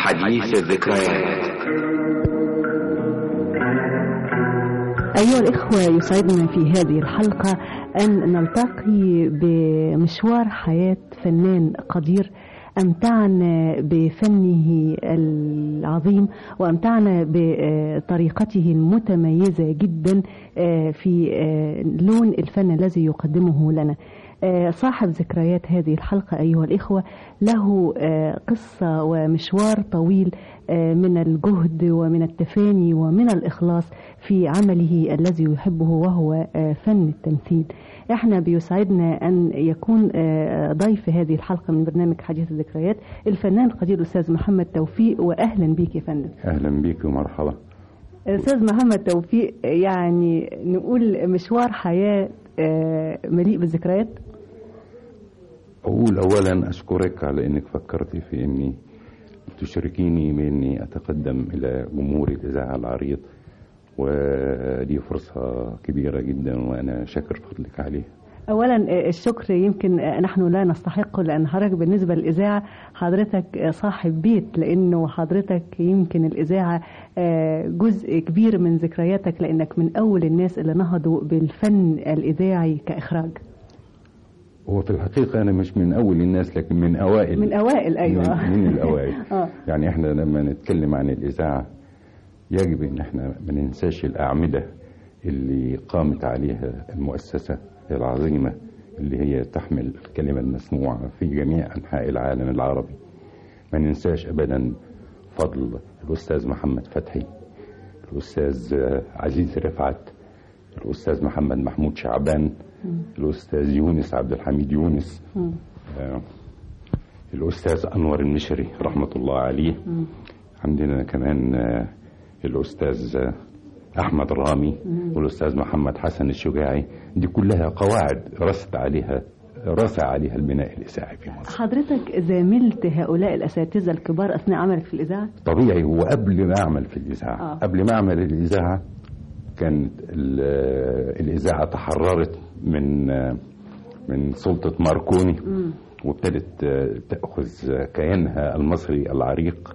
حديث الذكريات أيها الإخوة يسعدنا في هذه الحلقة أن نلتقي بمشوار حياة فنان قدير أمتعنا بفنه العظيم وأمتعنا بطريقته المتميزة جدا في لون الفن الذي يقدمه لنا صاحب ذكريات هذه الحلقة أيها الإخوة له قصة ومشوار طويل من الجهد ومن التفاني ومن الإخلاص في عمله الذي يحبه وهو فن التمثيل احنا بيسعدنا أن يكون ضيف هذه الحلقة من برنامج حديث الذكريات الفنان القدير الأستاذ محمد توفيق وأهلا بيك يا فندم أهلا بيك ومرحبا أستاذ محمد توفيق يعني نقول مشوار حياة مليء بالذكريات أقول أولا أشكرك على أنك فكرتي في أني تشركيني بأني أتقدم إلى جمهور الإذاعة العريض ودي فرصة كبيرة جدا وأنا شاكر فضلك عليها اولا الشكر يمكن نحن لا نستحقه لان حضرتك بالنسبه للاذاعه حضرتك صاحب بيت لانه حضرتك يمكن الاذاعه جزء كبير من ذكرياتك لانك من اول الناس اللي نهضوا بالفن الاذاعي كاخراج هو في الحقيقة أنا مش من أول الناس لكن من أوائل من أوائل أيوة من, من الأوائل يعني إحنا لما نتكلم عن الإذاعة يجب إن إحنا ما ننساش الأعمدة اللي قامت عليها المؤسسة العظيمة اللي هي تحمل الكلمة المسموعة في جميع أنحاء العالم العربي ما ننساش أبدا فضل الأستاذ محمد فتحي الأستاذ عزيز رفعت الأستاذ محمد محمود شعبان الأستاذ يونس عبد الحميد يونس آه الأستاذ أنور المشري رحمة الله عليه عندنا كمان آه الأستاذ آه أحمد رامي والأستاذ محمد حسن الشجاعي دي كلها قواعد رست عليها رسى عليها البناء الإذاعي في مصر حضرتك زاملت هؤلاء الأساتذة الكبار أثناء عملك في الإذاعة؟ طبيعي هو قبل ما أعمل في الإذاعة آه. قبل ما أعمل الإذاعة كانت الإذاعة تحررت من من سلطة ماركوني وابتدت تأخذ كيانها المصري العريق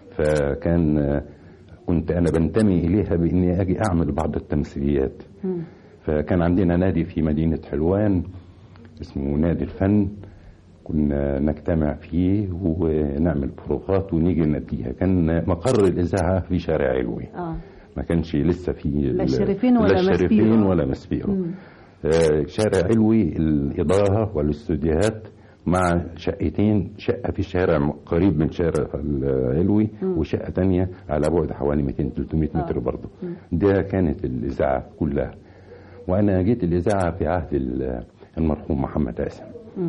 فكان كنت أنا بنتمي إليها بإني أجي أعمل بعض التمثيليات فكان عندنا نادي في مدينة حلوان اسمه نادي الفن كنا نجتمع فيه ونعمل بروفات ونيجي نديها كان مقر الإذاعة في شارع علوي آه. ما كانش لسه في لا الشريفين ولا الشريفين ولا مسبيرو آه شارع علوي الإضاءة والاستوديوهات مع شقتين شقة في شارع قريب من شارع العلوي وشقة تانية على بعد حوالي 200 300 متر آه. برضه ده كانت الإذاعة كلها وأنا جيت الإذاعة في عهد المرحوم محمد قاسم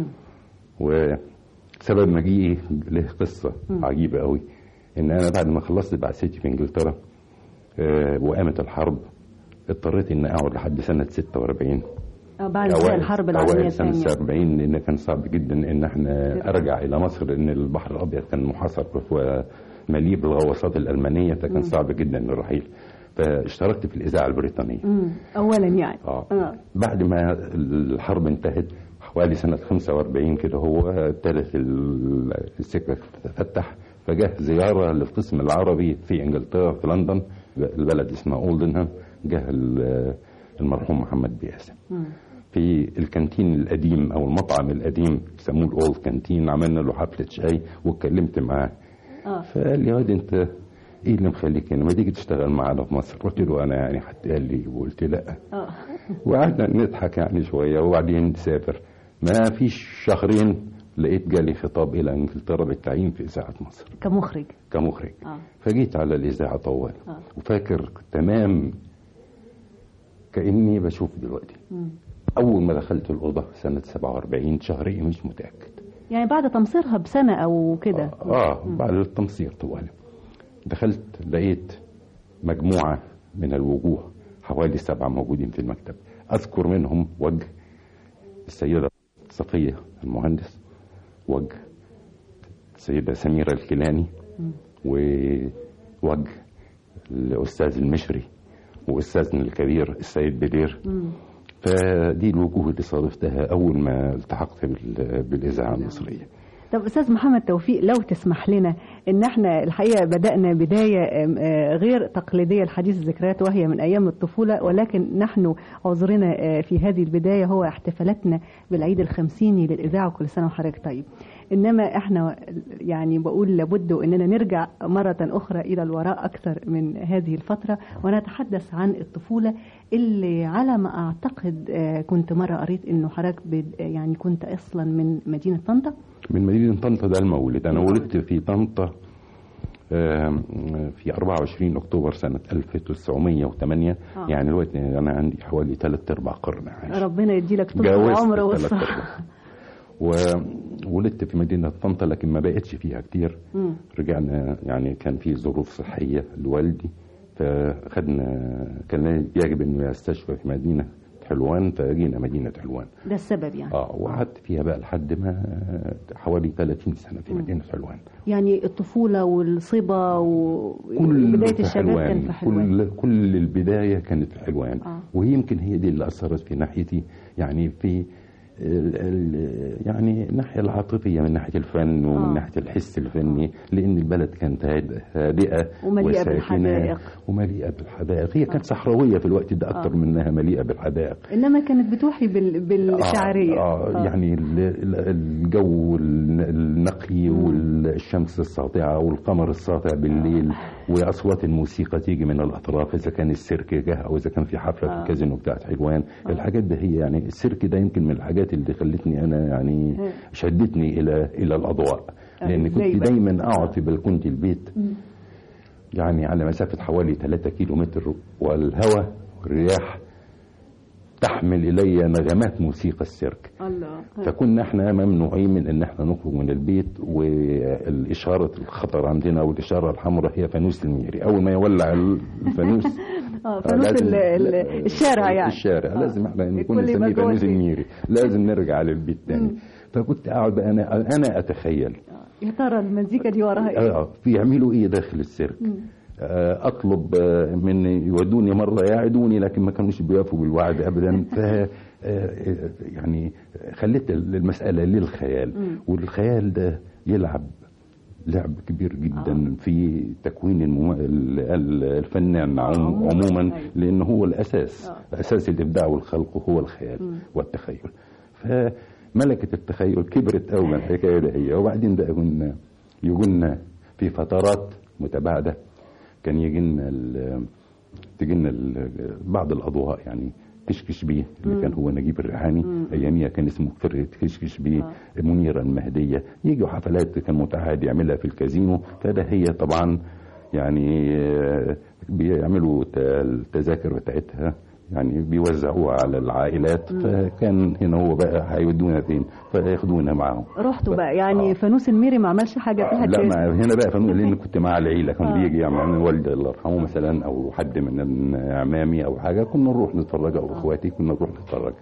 وسبب مجيئي له قصة م. عجيبة قوي إن أنا بعد ما خلصت بعثتي في إنجلترا أه وقامت الحرب اضطريت إن أقعد لحد سنة 46 بعد الحرب العالمية أوائل سنة 40 لأن كان صعب جدا إن احنا أرجع إلى مصر لأن البحر الأبيض كان محاصر ومليء بالغواصات الألمانية فكان م. صعب جدا الرحيل فاشتركت في الإذاعة البريطانية أولا يعني آه. آه. بعد ما الحرب انتهت حوالي سنة 45 كده هو ابتدت السكة تتفتح فجاء زيارة للقسم العربي في انجلترا في لندن البلد اسمها اولدنهام جه المرحوم محمد بياسم في الكانتين القديم او المطعم القديم بيسموه الاولد كانتين عملنا له حفله شاي واتكلمت معاه آه. فقال لي يا واد انت ايه اللي مخليك هنا ما تيجي تشتغل معانا في مصر قلت له انا يعني حتى قال لي وقلت لا آه. وقعدنا نضحك يعني شويه وبعدين نسافر ما فيش شهرين لقيت جالي خطاب الى انجلترا بالتعيين في اذاعه مصر كمخرج كمخرج آه. فجيت على الاذاعه طوال آه. وفاكر تمام كاني بشوف دلوقتي مم. اول ما دخلت الاوضه سنه 47 شهرين مش متاكد يعني بعد تمصيرها بسنه او كده اه, آه بعد التمصير طوال دخلت لقيت مجموعه من الوجوه حوالي سبعه موجودين في المكتب اذكر منهم وجه السيده صفيه المهندس وجه السيده سميره الكيلاني ووجه الاستاذ المشري واستاذنا الكبير السيد بدير فدي الوجوه اللي صادفتها اول ما التحقت بالاذاعه المصريه طب استاذ محمد توفيق لو تسمح لنا ان احنا الحقيقه بدانا بدايه آم، آه، غير تقليديه لحديث الذكريات وهي من ايام الطفوله ولكن نحن عذرنا آه، في هذه البدايه هو احتفالاتنا بالعيد الخمسيني للاذاعه وكل سنه وحضرتك طيب انما احنا يعني بقول لابد اننا نرجع مره اخرى الى الوراء اكثر من هذه الفتره ونتحدث عن الطفوله اللي على ما اعتقد آه، كنت مره قريت انه حضرتك بد- يعني كنت اصلا من مدينه طنطا من مدينة طنطا ده المولد أنا ولدت في طنطا آم، في 24 أكتوبر سنة 1908 آه. يعني دلوقتي أنا عندي حوالي ثلاث أرباع قرن عايش ربنا يديلك طول جاوزت العمر ثلاث والصحه أرباع. وولدت في مدينة طنطا لكن ما بقتش فيها كتير مم. رجعنا يعني كان في ظروف صحية لوالدي فخدنا كان يجب انه يستشفى في مدينة حلوان فجينا مدينة حلوان ده السبب يعني اه وقعدت فيها بقى لحد ما حوالي 30 سنة في مدينة حلوان يعني الطفوله والصبا كل وبدايه في الشباب حلوان. كان في حلوان كل كل البدايه كانت في حلوان آه. ويمكن هي دي اللي اثرت في ناحيتي يعني في ال- ال- يعني الناحيه العاطفيه من ناحيه الفن ومن آه. ناحيه الحس الفني لان البلد كانت هاد- هادئه ومليئة وساكنة بالحدائق. ومليئه بالحدائق هي كانت صحراويه في الوقت ده اكتر آه. منها مليئه بالحدائق انما كانت بتوحي بال... بالشعريه آه, آه يعني ال- ال- الجو الن- النقي والشمس الساطعة والقمر الساطع بالليل وأصوات الموسيقى تيجي من الأطراف إذا كان السيرك جه أو إذا كان في حفلة في آه. الكازينو بتاعت حلوان الحاجات ده هي يعني السيرك ده يمكن من الحاجات اللي خلتني أنا يعني مم. شدتني إلى إلى الأضواء آه، لأن إزاي كنت بقى؟ دايما أقعد في بلكونة البيت يعني على مسافة حوالي 3 كيلو متر والهواء والرياح تحمل إلي نغمات موسيقى السيرك الله فكنا احنا ممنوعين من ان احنا نخرج من البيت والاشاره الخطر عندنا والاشاره الحمراء هي فانوس الميري اول ما يولع الفانوس اه فانوس لازم- ال... ال... لا- الشارع يعني الشارع آه. لازم احنا نكون الكل يبقى نسميه جوه فانوس البيت. الميري لازم نرجع للبيت تاني فكنت اقعد بقى انا انا اتخيل يا ترى المزيكا دي وراها ايه؟ اه بيعملوا ايه داخل السيرك آه، اطلب آه، من يودوني مره يعدوني لكن ما كانوش بيوافقوا بالوعد ابدا ف آه، آه، يعني خليت المساله للخيال والخيال ده يلعب لعب كبير جدا في تكوين المم... ال- ال- الفنان عم- عموماً، عموما أيوة. لان هو الاساس آه. اساس الابداع والخلق هو الخيال والتخيل فملكه التخيل كبرت قوي من الحكايه ده هي وبعدين بقى كنا يقولنا في فترات متباعده كان يجي لنا ال- تجي لنا ال- بعض الاضواء يعني كشكش بيه اللي كان هو نجيب الريحاني اياميها كان اسمه فرقه كشكش بيه منيره المهديه يجوا حفلات كان متعهد يعملها في الكازينو فده هي طبعا يعني آه، بيعملوا ت- التذاكر بتاعتها يعني بيوزعوها على العائلات فكان هنا هو بقى هيودونا فين فياخدونا معاهم رحتوا ف- بقى يعني آه. فانوس الميري ما عملش حاجه فيها لا كده. ما هنا بقى فنون لان كنت مع العيله كان آه. بيجي يعني والدي الله يرحمه مثلا او حد من اعمامي او حاجه كنا نروح نتفرج او اخواتي كنا نروح نتفرج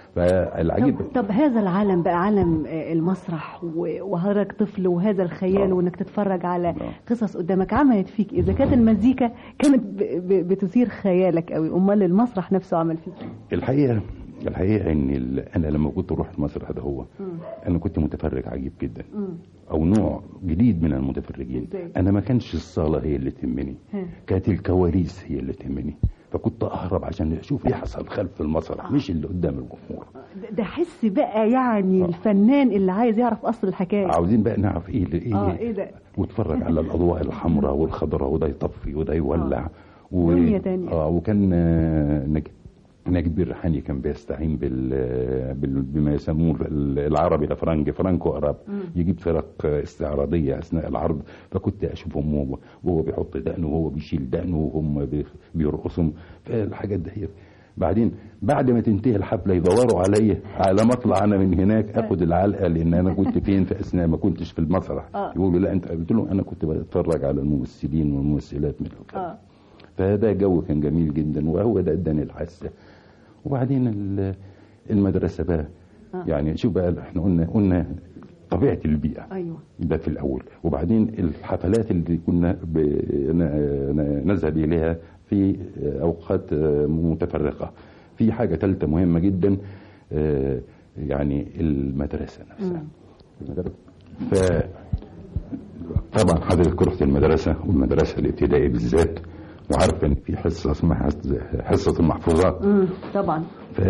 فالعجيب طب, طب هذا العالم بقى عالم آه، المسرح و- وحضرتك طفل وهذا الخيال آه. وانك تتفرج على آه. قصص قدامك عملت فيك إيه؟ اذا كانت المزيكا كانت ب- ب- بتثير خيالك قوي امال المسرح نفسه عمل فيك إيه؟ الحقيقه الحقيقه ان ال- انا لما كنت اروح المسرح ده هو انا كنت متفرج عجيب جدا او نوع جديد من المتفرجين إزاي؟ انا ما كانش الصاله هي اللي تهمني ها. كانت الكواليس هي اللي تهمني فكنت اهرب عشان اشوف ايه حصل خلف المسرح مش اللي قدام الجمهور ده- ده حس بقى يعني آه. الفنان اللي عايز يعرف اصل الحكايه عاوزين بقى نعرف ايه اللي ايه, اه ايه ده واتفرج على الاضواء الحمراء والخضراء وده يطفي وده يولع و... دنيا تانية. اه وكان آه، نج... نجيب الريحاني كان بيستعين بال... بال... بما يسموه ال- العربي الافرنجي فرانكو اراب يجيب فرق استعراضيه اثناء العرض فكنت اشوفهم وهو وهو بيحط دقنه وهو بيشيل دقنه وهم بي... بيرقصهم فالحاجات ده هي بعدين بعد ما تنتهي الحفله يدوروا عليا على ما اطلع انا من هناك اخد العلقه لان انا كنت فين في اثناء ما كنتش في المسرح آه. يقولوا لا انت قلت لهم انا كنت بتفرج على الممثلين والممثلات من الخلف اه فده جو كان جميل جدا وهو ده اداني الحاسه وبعدين ال- المدرسه بقى آه. يعني شوف بقى احنا قلنا قلنا طبيعه البيئه ايوه ده في الاول وبعدين الحفلات اللي كنا ب- ن- ن- نذهب اليها في اوقات متفرقه في حاجه ثالثه مهمه جدا آه، يعني المدرسه نفسها المدرسة ف طبعا حضرتك رحت المدرسة والمدرسة الابتدائي بالذات وعارف ان في حصة اسمها حصة المحفوظات مم. طبعا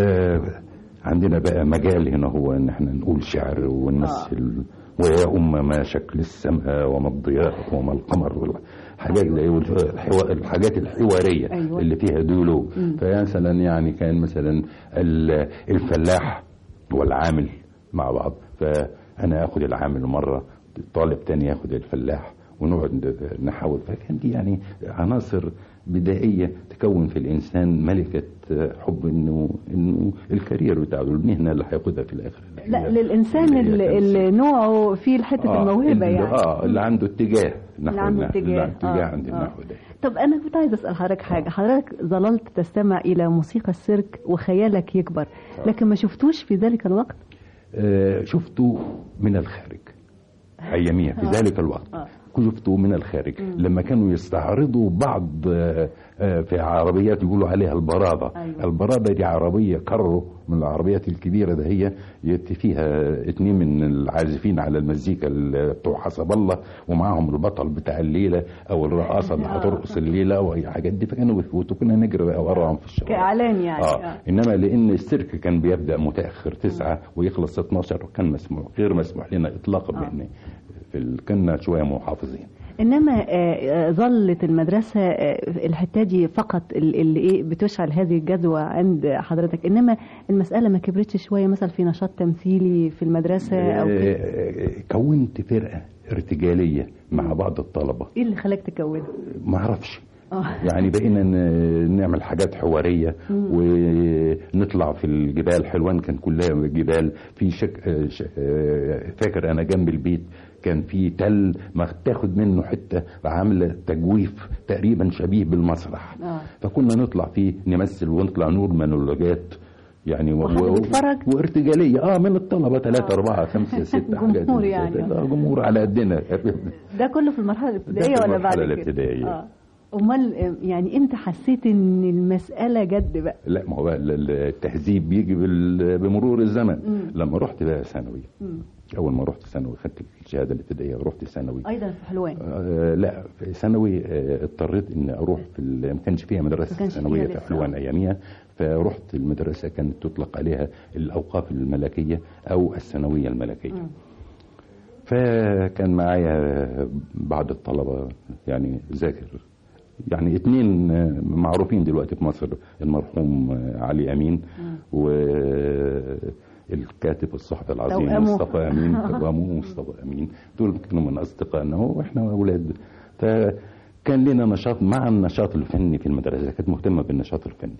فعندنا بقى مجال هنا هو ان احنا نقول شعر ونمثل ويا أم ما شكل السماء وما الضياء وما القمر والحاجات اللي هي الحوا- الحاجات الحوارية أيوة. اللي فيها دولو فمثلا يعني كان مثلا ال- الفلاح والعامل مع بعض فأنا أخذ العامل مرة طالب تاني ياخد الفلاح ونقعد نحاول فكان دي يعني عناصر بدائية تكون في الإنسان ملكة حب إنه إنه الكارير بتاعه المهنة اللي هياخدها في الآخر لا للإنسان اللي, اللي نوعه فيه حتة آه، الموهبة اللي يعني اه اللي عنده اتجاه نحو اللي عنده النحو اتجاه اتجاه آه، عند آه. النحو ده طب أنا كنت عايز أسأل حضرتك حاجة حضرتك ظللت تستمع إلى موسيقى السيرك وخيالك يكبر لكن ما شفتوش في ذلك الوقت آه، شفته من الخارج اياميها في ذلك الوقت آه. شفته من الخارج لما كانوا يستعرضوا بعض آه، آه، في عربيات يقولوا عليها البرادة أيوة. البرادة دي عربية كرو من العربيات الكبيرة ده هي يأتي فيها اتنين من العازفين على المزيكا ال- بتوع حسب الله ومعاهم البطل بتاع الليلة او الرقاصة اللي هترقص الليلة او اي حاجات دي فكانوا بيفوتوا كنا نجري بقى وراهم في الشوارع كإعلان يعني آه. آه. انما لان السيرك كان بيبدا متاخر تسعة ويخلص 12 وكان مسموح غير مسموح لنا اطلاقا آه. بان في ال- كنا شويه محافظين انما آه، آه، ظلت المدرسه آه، الحته دي فقط ال- اللي ايه بتشعل هذه الجدوى عند حضرتك انما المساله ما كبرتش شويه مثلا في نشاط تمثيلي في المدرسه او كده آه، كونت فرقه ارتجاليه مع بعض الطلبه ايه اللي خلاك تكونها؟ ما اعرفش اه يعني بقينا ن- نعمل حاجات حواريه ونطلع في الجبال حلوان كان كلها جبال في شك آه، ش- آه، فاكر انا جنب البيت كان في تل ما تاخد منه حته عامله تجويف تقريبا شبيه بالمسرح آه. فكنا نطلع فيه نمثل ونطلع نور مونولوجات يعني و- وحد و- بيتفرج؟ وارتجاليه اه من الطلبه ثلاثة أربعة خمسة ستة حاجات جمهور زي يعني. كده. آه، جمهور على قدنا ده كله في المرحله الابتدائيه ده في ولا بعد المرحلة كده؟ الابتدائية. اه امال آه، يعني امتى حسيت ان المساله جد بقى؟ لا ما هو بقى ال- ال- التهذيب بيجي بال- بمرور الزمن مم. لما رحت بقى ثانوي مم. اول ما رحت ثانوي خدت الشهاده الابتدائيه ورحت ثانوي ايضا في حلوان آه لا في ثانوي آه اضطريت ان اروح في ال- ما كانش فيها ما مدرسه كانش فيها ثانويه في لسه. حلوان اياميها فرحت المدرسه كانت تطلق عليها الاوقاف الملكيه او الثانويه الملكيه مم. فكان معايا بعض الطلبة يعني ذاكر يعني اتنين معروفين دلوقتي في مصر المرحوم علي أمين والكاتب الصحفي العظيم توأمه. مصطفى أمين توأمه مصطفى أمين دول كانوا من أصدقائنا وإحنا أولاد فكان لنا نشاط مع النشاط الفني في المدرسة كانت مهتمة بالنشاط الفني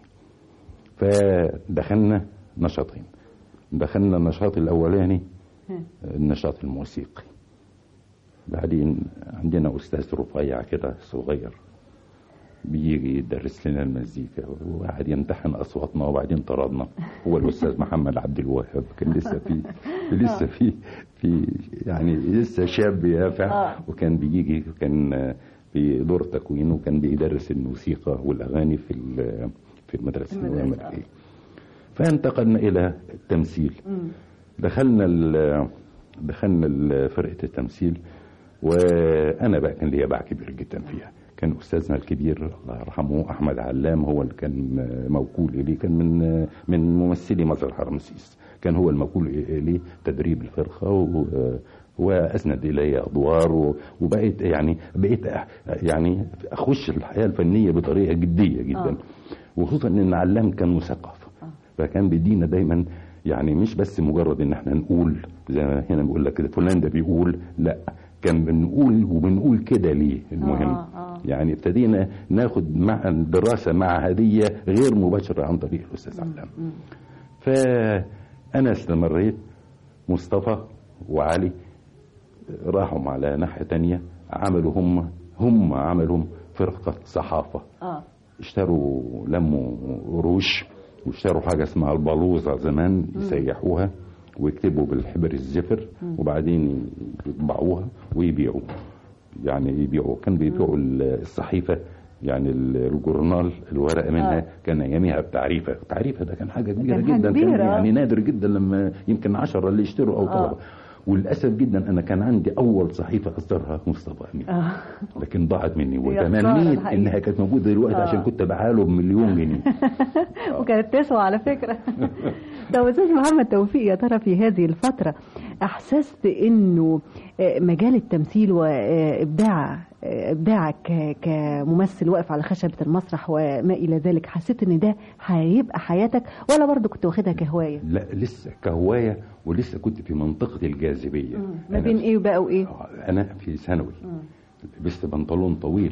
فدخلنا نشاطين دخلنا النشاط الأولاني ها. النشاط الموسيقي بعدين عندنا أستاذ رفيع كده صغير بيجي يدرس لنا المزيكا وقعد يمتحن أصواتنا وبعدين طردنا هو الأستاذ محمد عبد الوهاب كان لسه في لسه في في يعني لسه شاب يافع آه. وكان بيجي كان في دور تكوين وكان بيدرس الموسيقى والأغاني في ال- في المدرسة المدرسة، الملكية فانتقلنا إلى التمثيل مم. دخلنا ال دخلنا ال- فرقه التمثيل وانا بقى كان ليا باع كبير جدا فيها كان استاذنا الكبير الله يرحمه احمد علام هو اللي كان موكول اليه كان من من ممثلي مسرح رمسيس كان هو الموكول اليه تدريب الفرقه و واسند الي ادوار و- وبقيت يعني بقيت أ- يعني اخش الحياه الفنيه بطريقه جديه جدا آه. وخصوصا ان علام كان مثقف فكان بيدينا دايما يعني مش بس مجرد ان احنا نقول زي ما هنا بيقول لك كده فلان ده بيقول لا كان بنقول وبنقول كده ليه المهم آه، آه. يعني ابتدينا ناخد مع الدراسه معهديه غير مباشره عن طريق الاستاذ علام فانا استمريت مصطفى وعلي راحوا على ناحيه تانية عملوا هم هم عملوا فرقه صحافه اه اشتروا لموا قروش واشتروا حاجة اسمها البلوزة زمان يسيحوها ويكتبوا بالحبر الزفر وبعدين يطبعوها ويبيعوا يعني يبيعوا كان بيبيعوا ال- الصحيفة يعني ال- الجورنال الورقة منها آه. كان أياميها بتعريفة التعريفة ده كان حاجة كبيرة كان حاجة جدا كبيرة، كان آه. يعني نادر جدا لما يمكن عشرة اللي يشتروا أو آه. طلبة وللاسف جدا انا كان عندي اول صحيفه اصدرها مصطفى امين آه. لكن ضاعت مني خسارة وتمنيت الحقيقة. انها كانت موجوده دلوقتي آه. عشان كنت له بمليون جنيه وكانت تسوى على فكرة طب أستاذ محمد توفيق يا ترى في هذه الفترة أحسست إنه آه، مجال التمثيل وإبداع إبداعك ك- كممثل واقف على خشبة المسرح وما إلى ذلك حسيت إن ده هيبقى حياتك ولا برضه كنت واخدها كهواية؟ لا لسه كهوايه ولسه كنت في منطقه الجاذبيه ما أنا بين في- إيه بقى وإيه؟ انا في ثانوي لبست بنطلون طويل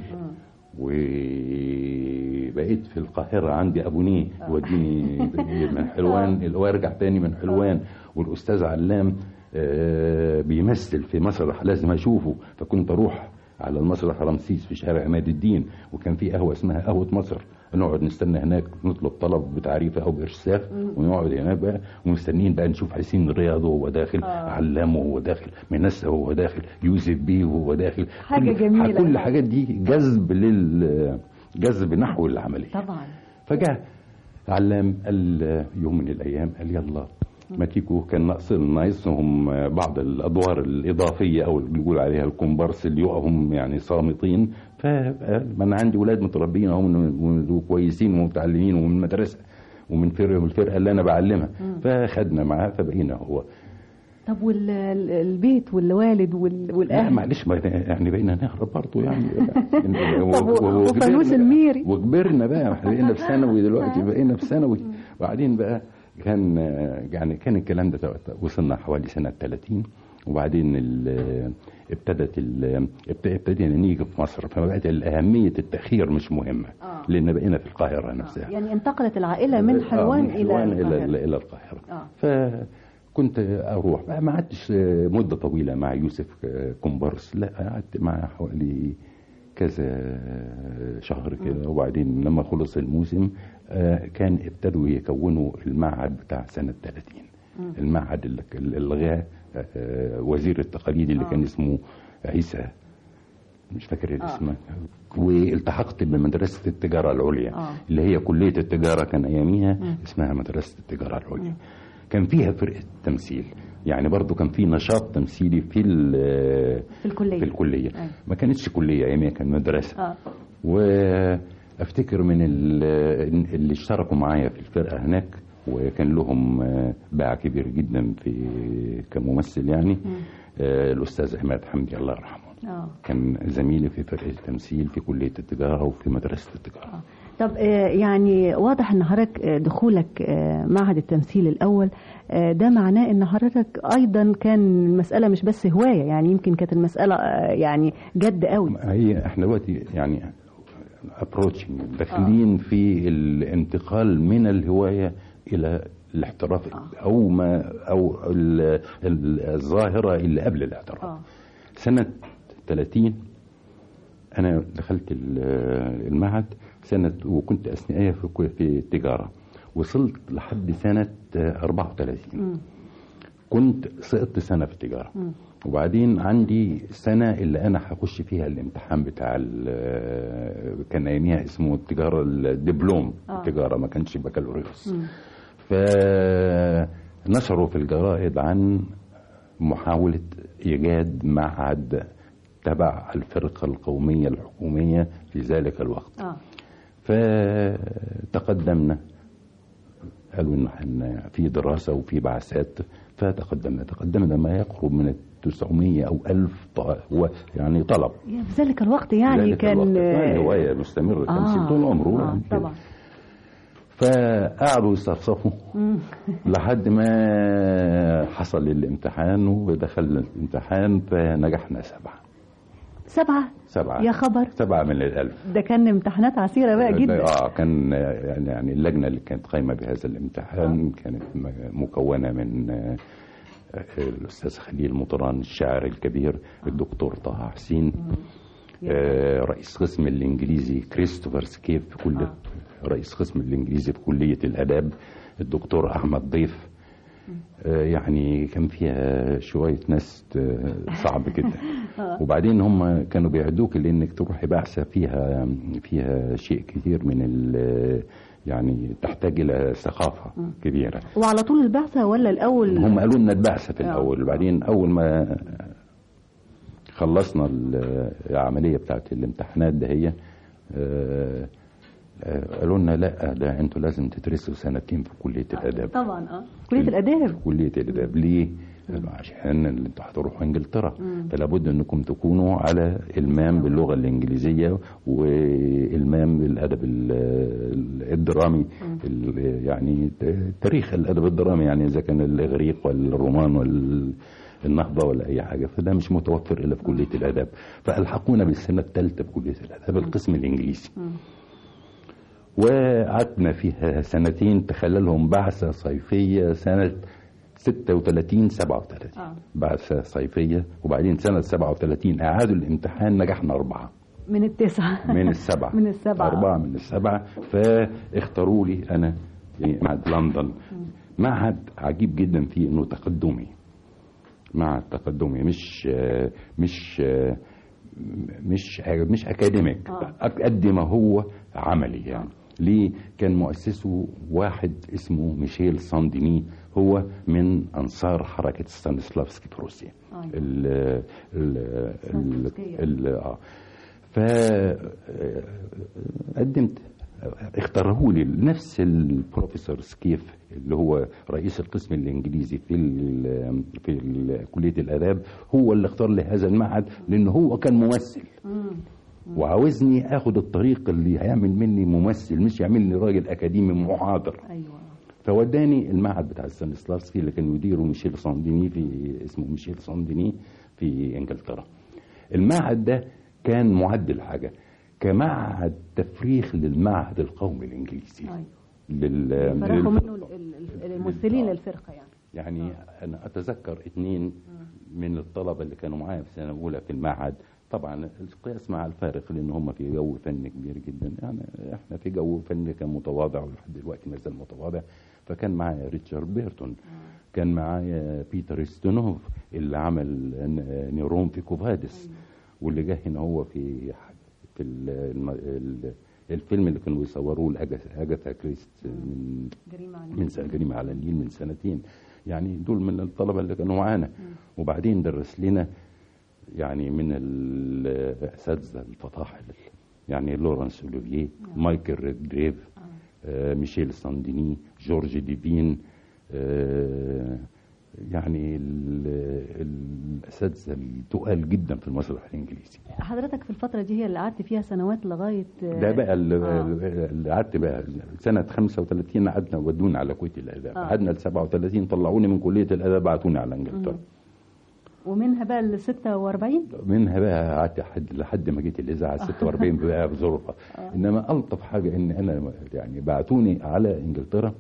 وبقيت في القاهرة عندي أبونيه يوديني من حلوان وارجع تاني من حلوان والأستاذ علام آه، بيمثل في مسرح لازم أشوفه فكنت أروح على المسرح رمسيس في شارع عماد الدين وكان في قهوة اسمها قهوة مصر نقعد نستنى هناك نطلب طلب بتعريفة أو بإرساخ ونقعد هناك بقى ومستنيين بقى نشوف حسين رياض وهو داخل علام وهو داخل منسى وهو داخل يوسف بيه وهو داخل حاجة كل- جميلة. كل الحاجات دي جذب لل جذب نحو العملية طبعا فجاء علام قال يوم من الايام قال يلا ما تيجوا كان ناقص ناقصهم بعض الادوار الاضافيه او اللي بيقول عليها الكومبارس اللي يقعهم يعني صامتين فما انا عندي ولاد متربيين اهم وكويسين ومتعلمين ومن المدرسه ومن فرقه من الفرقه اللي انا بعلمها فخدنا معاه فبقينا هو طب والبيت والوالد وال- لا والأهل معلش ما يعني بقينا نهرب برضه يعني طب و- وفانوس وكبرنا- الميري؟ وكبرنا بقى احنا بقينا في ثانوي دلوقتي بقينا في ثانوي وبعدين بقى كان يعني كان الكلام ده وصلنا حوالي سنه 30 وبعدين ال- ابتدت ال- ابت- ابتدينا نيجي في مصر فبقت اهميه التاخير مش مهمه آه. لان بقينا في القاهره نفسها يعني انتقلت العائلة من آه، حلوان من إلى حلوان الى القاهرة. الى, إلى القاهره آه. فكنت اروح ما ما قعدتش مده طويله مع يوسف كومبارس لا قعدت معاه حوالي كذا شهر كده وبعدين لما خلص الموسم آه، كان ابتدوا يكونوا المعهد بتاع سنه 30 المعهد اللي اللي الغاه آه، وزير التقاليد اللي كان اسمه عيسى مش فاكر الاسم والتحقت بمدرسة التجارة العليا آه. اللي هي كلية التجارة كان أياميها اسمها مدرسة التجارة العليا كان فيها فرقة تمثيل يعني برضو كان في نشاط تمثيلي في ال- في الكلية. في الكلية أيوة. ما كانتش كلية أيامها كان مدرسة آه. وافتكر من ال- اللي اشتركوا معايا في الفرقه هناك وكان لهم آه، باع كبير جدا في كممثل يعني آه، الاستاذ عماد حمدي الله يرحمه آه. كان زميلي في فرقه التمثيل في كليه التجاره وفي مدرسه التجاره طب آه، يعني واضح ان حضرتك آه، دخولك آه، معهد التمثيل الاول آه، ده معناه ان حضرتك ايضا كان المساله مش بس هوايه يعني يمكن كانت المساله آه، يعني جد قوي هي احنا دلوقتي يعني ابروتشنج داخلين في الانتقال من الهوايه الى الاحتراف او ما او ال- ال- الظاهره اللي قبل الاحتراف آه. سنه 30 انا دخلت ال- المعهد سنه وكنت اثنائيه في كو- في التجاره وصلت لحد سنه 34 كنت سقطت سنه في التجاره وبعدين عندي سنه اللي انا هخش فيها الامتحان بتاع ال- كان اياميها اسمه التجاره الدبلوم آه. التجاره ما كانش بكالوريوس فنشروا في الجرائد عن محاوله ايجاد معهد تبع الفرقه القوميه الحكوميه في ذلك الوقت اه فتقدمنا قالوا ان احنا في دراسه وفي بعثات فتقدمنا تقدمنا ما يقرب من 900 او 1000 ط- و- يعني طلب يا في ذلك الوقت يعني ذلك كان الوقت. آه، كان هوايه مستمره التمثيل طول عمره آه يعني كده. طبعا فقعدوا يصفصفوا لحد ما حصل الامتحان ودخلنا الامتحان فنجحنا سبعه سبعه سبعه يا خبر سبعه من الالف ده كان امتحانات عسيره بقى جدا اه كان يعني يعني اللجنه اللي كانت قايمه بهذا الامتحان كانت م- مكونه من آه، الاستاذ خليل مطران الشاعر الكبير الدكتور طه حسين آه، رئيس قسم الانجليزي كريستوفر سكيف في كل رئيس قسم الانجليزي في كليه الاداب الدكتور احمد ضيف آه، يعني كان فيها شويه ناس آه، صعب جدا وبعدين هم كانوا بيعدوك لانك تروحي بعثه فيها فيها شيء كثير من ال- يعني تحتاج الى ثقافه كبيره وعلى طول البعثة ولا الأول هم قالوا لنا البعثة في آه. الأول وبعدين أول ما خلصنا ال- العملية بتاعت الامتحانات ده هي آه، آه، قالوا لنا لا ده انتوا لازم تدرسوا سنتين في كلية الآداب طبعا اه كلية الآداب كلية الآداب ليه؟ قالوا عشان انتوا هتروحوا انجلترا فلا بد انكم تكونوا على المام باللغه الانجليزيه والمام بالادب ال- ال- الدرامي ال- يعني ت- تاريخ الادب الدرامي يعني اذا كان الاغريق والرومان والنهضه ولا اي حاجه فده مش متوفر الا في كليه الاداب فالحقونا بالسنه الثالثه في كليه الاداب القسم الانجليزي وقعدنا فيها سنتين تخللهم بعثة صيفية سنة 36 37 آه. بعثة صيفية وبعدين سنة 37 أعادوا الامتحان نجحنا أربعة من التسعة من السبعة من السبعة. أربعة من السبعة فاختاروا لي أنا يعني معهد لندن معهد عجيب جدا فيه إنه تقدمي معهد تقدمي مش آه، مش آه، مش مش اكاديميك آه. قد ما هو عملي يعني ليه كان مؤسسه واحد اسمه ميشيل سانديني هو من انصار حركه ستانسلافسكي في روسيا آه. ال ال ال ستانسلافسكية. ال اه ف قدمت اختاره لي نفس البروفيسور سكيف اللي هو رئيس القسم الانجليزي في ال في ال كليه الاداب هو اللي اختار لي هذا المعهد لان هو كان ممثل وعاوزني اخد الطريق اللي هيعمل مني ممثل مش يعملني راجل اكاديمي محاضر أيوة فوداني المعهد بتاع ستانسلافسكي اللي كان يديره ميشيل سانديني في اسمه ميشيل سانديني في انجلترا المعهد ده كان معدل حاجه كمعهد تفريخ للمعهد القومي الانجليزي أيوة لل فرقوا لل- منه ال- ال- الممثلين آه. للفرقة يعني يعني انا اتذكر اثنين من الطلبه اللي كانوا معايا في سنه اولى في المعهد طبعا القياس مع الفارق لان هم في جو فن كبير جدا يعني احنا في جو فن كان متواضع ولحد دلوقتي ما زال متواضع فكان معايا ريتشارد بيرتون كان معايا بيتر ستونوف اللي عمل ن- نيرون في كوفادس واللي جه هنا هو في في ال- الم- ال- الفيلم اللي كانوا بيصوروه لاجاثا كريست من جريمة عن من سنة جريمة على النيل من سنتين يعني دول من الطلبة اللي كانوا معانا وبعدين درس لنا يعني من الأساتذة الفطاحل يعني لورانس أوليفيه مايكل ريدجريف آه ميشيل سانديني جورج ديفين آه يعني ال- الأساتذة التقال جدا في المسرح الإنجليزي حضرتك في الفترة دي هي اللي قعدت فيها سنوات لغاية ده بقى ال- آه. اللي قعدت بقى سنة 35 قعدنا ودونا على كلية الآداب آه. قعدنا ل 37 طلعوني من كلية الآداب بعتوني على إنجلترا ومنها بقى ال 46 منها بقى قعدت لحد لحد ما جيت الإذاعة 46 بقى بظروفها إنما ألطف حاجة إن أنا يعني بعتوني على إنجلترا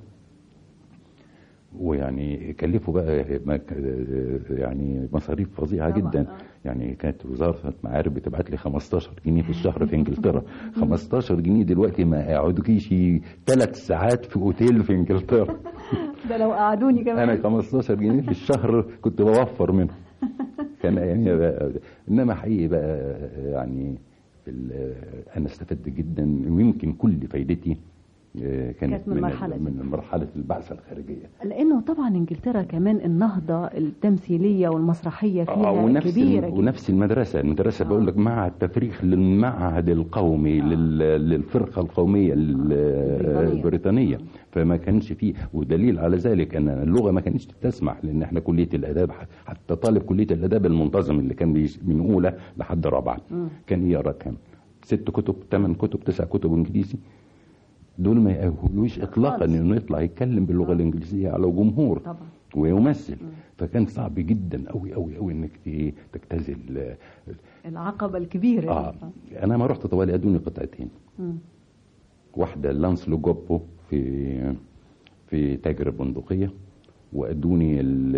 ويعني كلفوا بقى مك- يعني مصاريف فظيعه طبعاً، جدا آه. يعني كانت وزاره المعارف بتبعت لي 15 جنيه في الشهر في انجلترا 15 جنيه دلوقتي ما يقعدوكيش ثلاث ساعات في اوتيل في انجلترا ده لو قعدوني كمان انا 15 جنيه في الشهر كنت بوفر منه كان يعني بقى انما حقيقي بقى يعني في ال- انا استفدت جدا ويمكن كل فايدتي آه، كانت, كانت من ال- مرحلة دي. من مرحله البعثه الخارجيه لانه طبعا انجلترا كمان النهضه التمثيليه والمسرحيه فيها آه، ونفس كبيره ال- جدا. ونفس المدرسه المدرسه آه. بقول لك معهد تفريخ للمعهد القومي لل- للفرقه القوميه ال- البريطانية. البريطانيه فما كانش فيه ودليل على ذلك ان اللغه ما كانتش تسمح لان احنا كليه الاداب ح- حتى طالب كليه الاداب المنتظم اللي كان بيش- من اولى لحد رابعه كان يقرا كام ست كتب ثمان كتب تسع كتب انجليزي دول ما يأهلوش اطلاقا خالص. انه يطلع يتكلم باللغه الانجليزيه على جمهور طبعا ويمثل فكان صعب جدا قوي قوي قوي انك ت- تجتزل آه، العقبه الكبيره اه دي. انا ما رحت طوالي ادوني قطعتين مم. واحده لانسلو جوبو في في تاجر البندقيه وادوني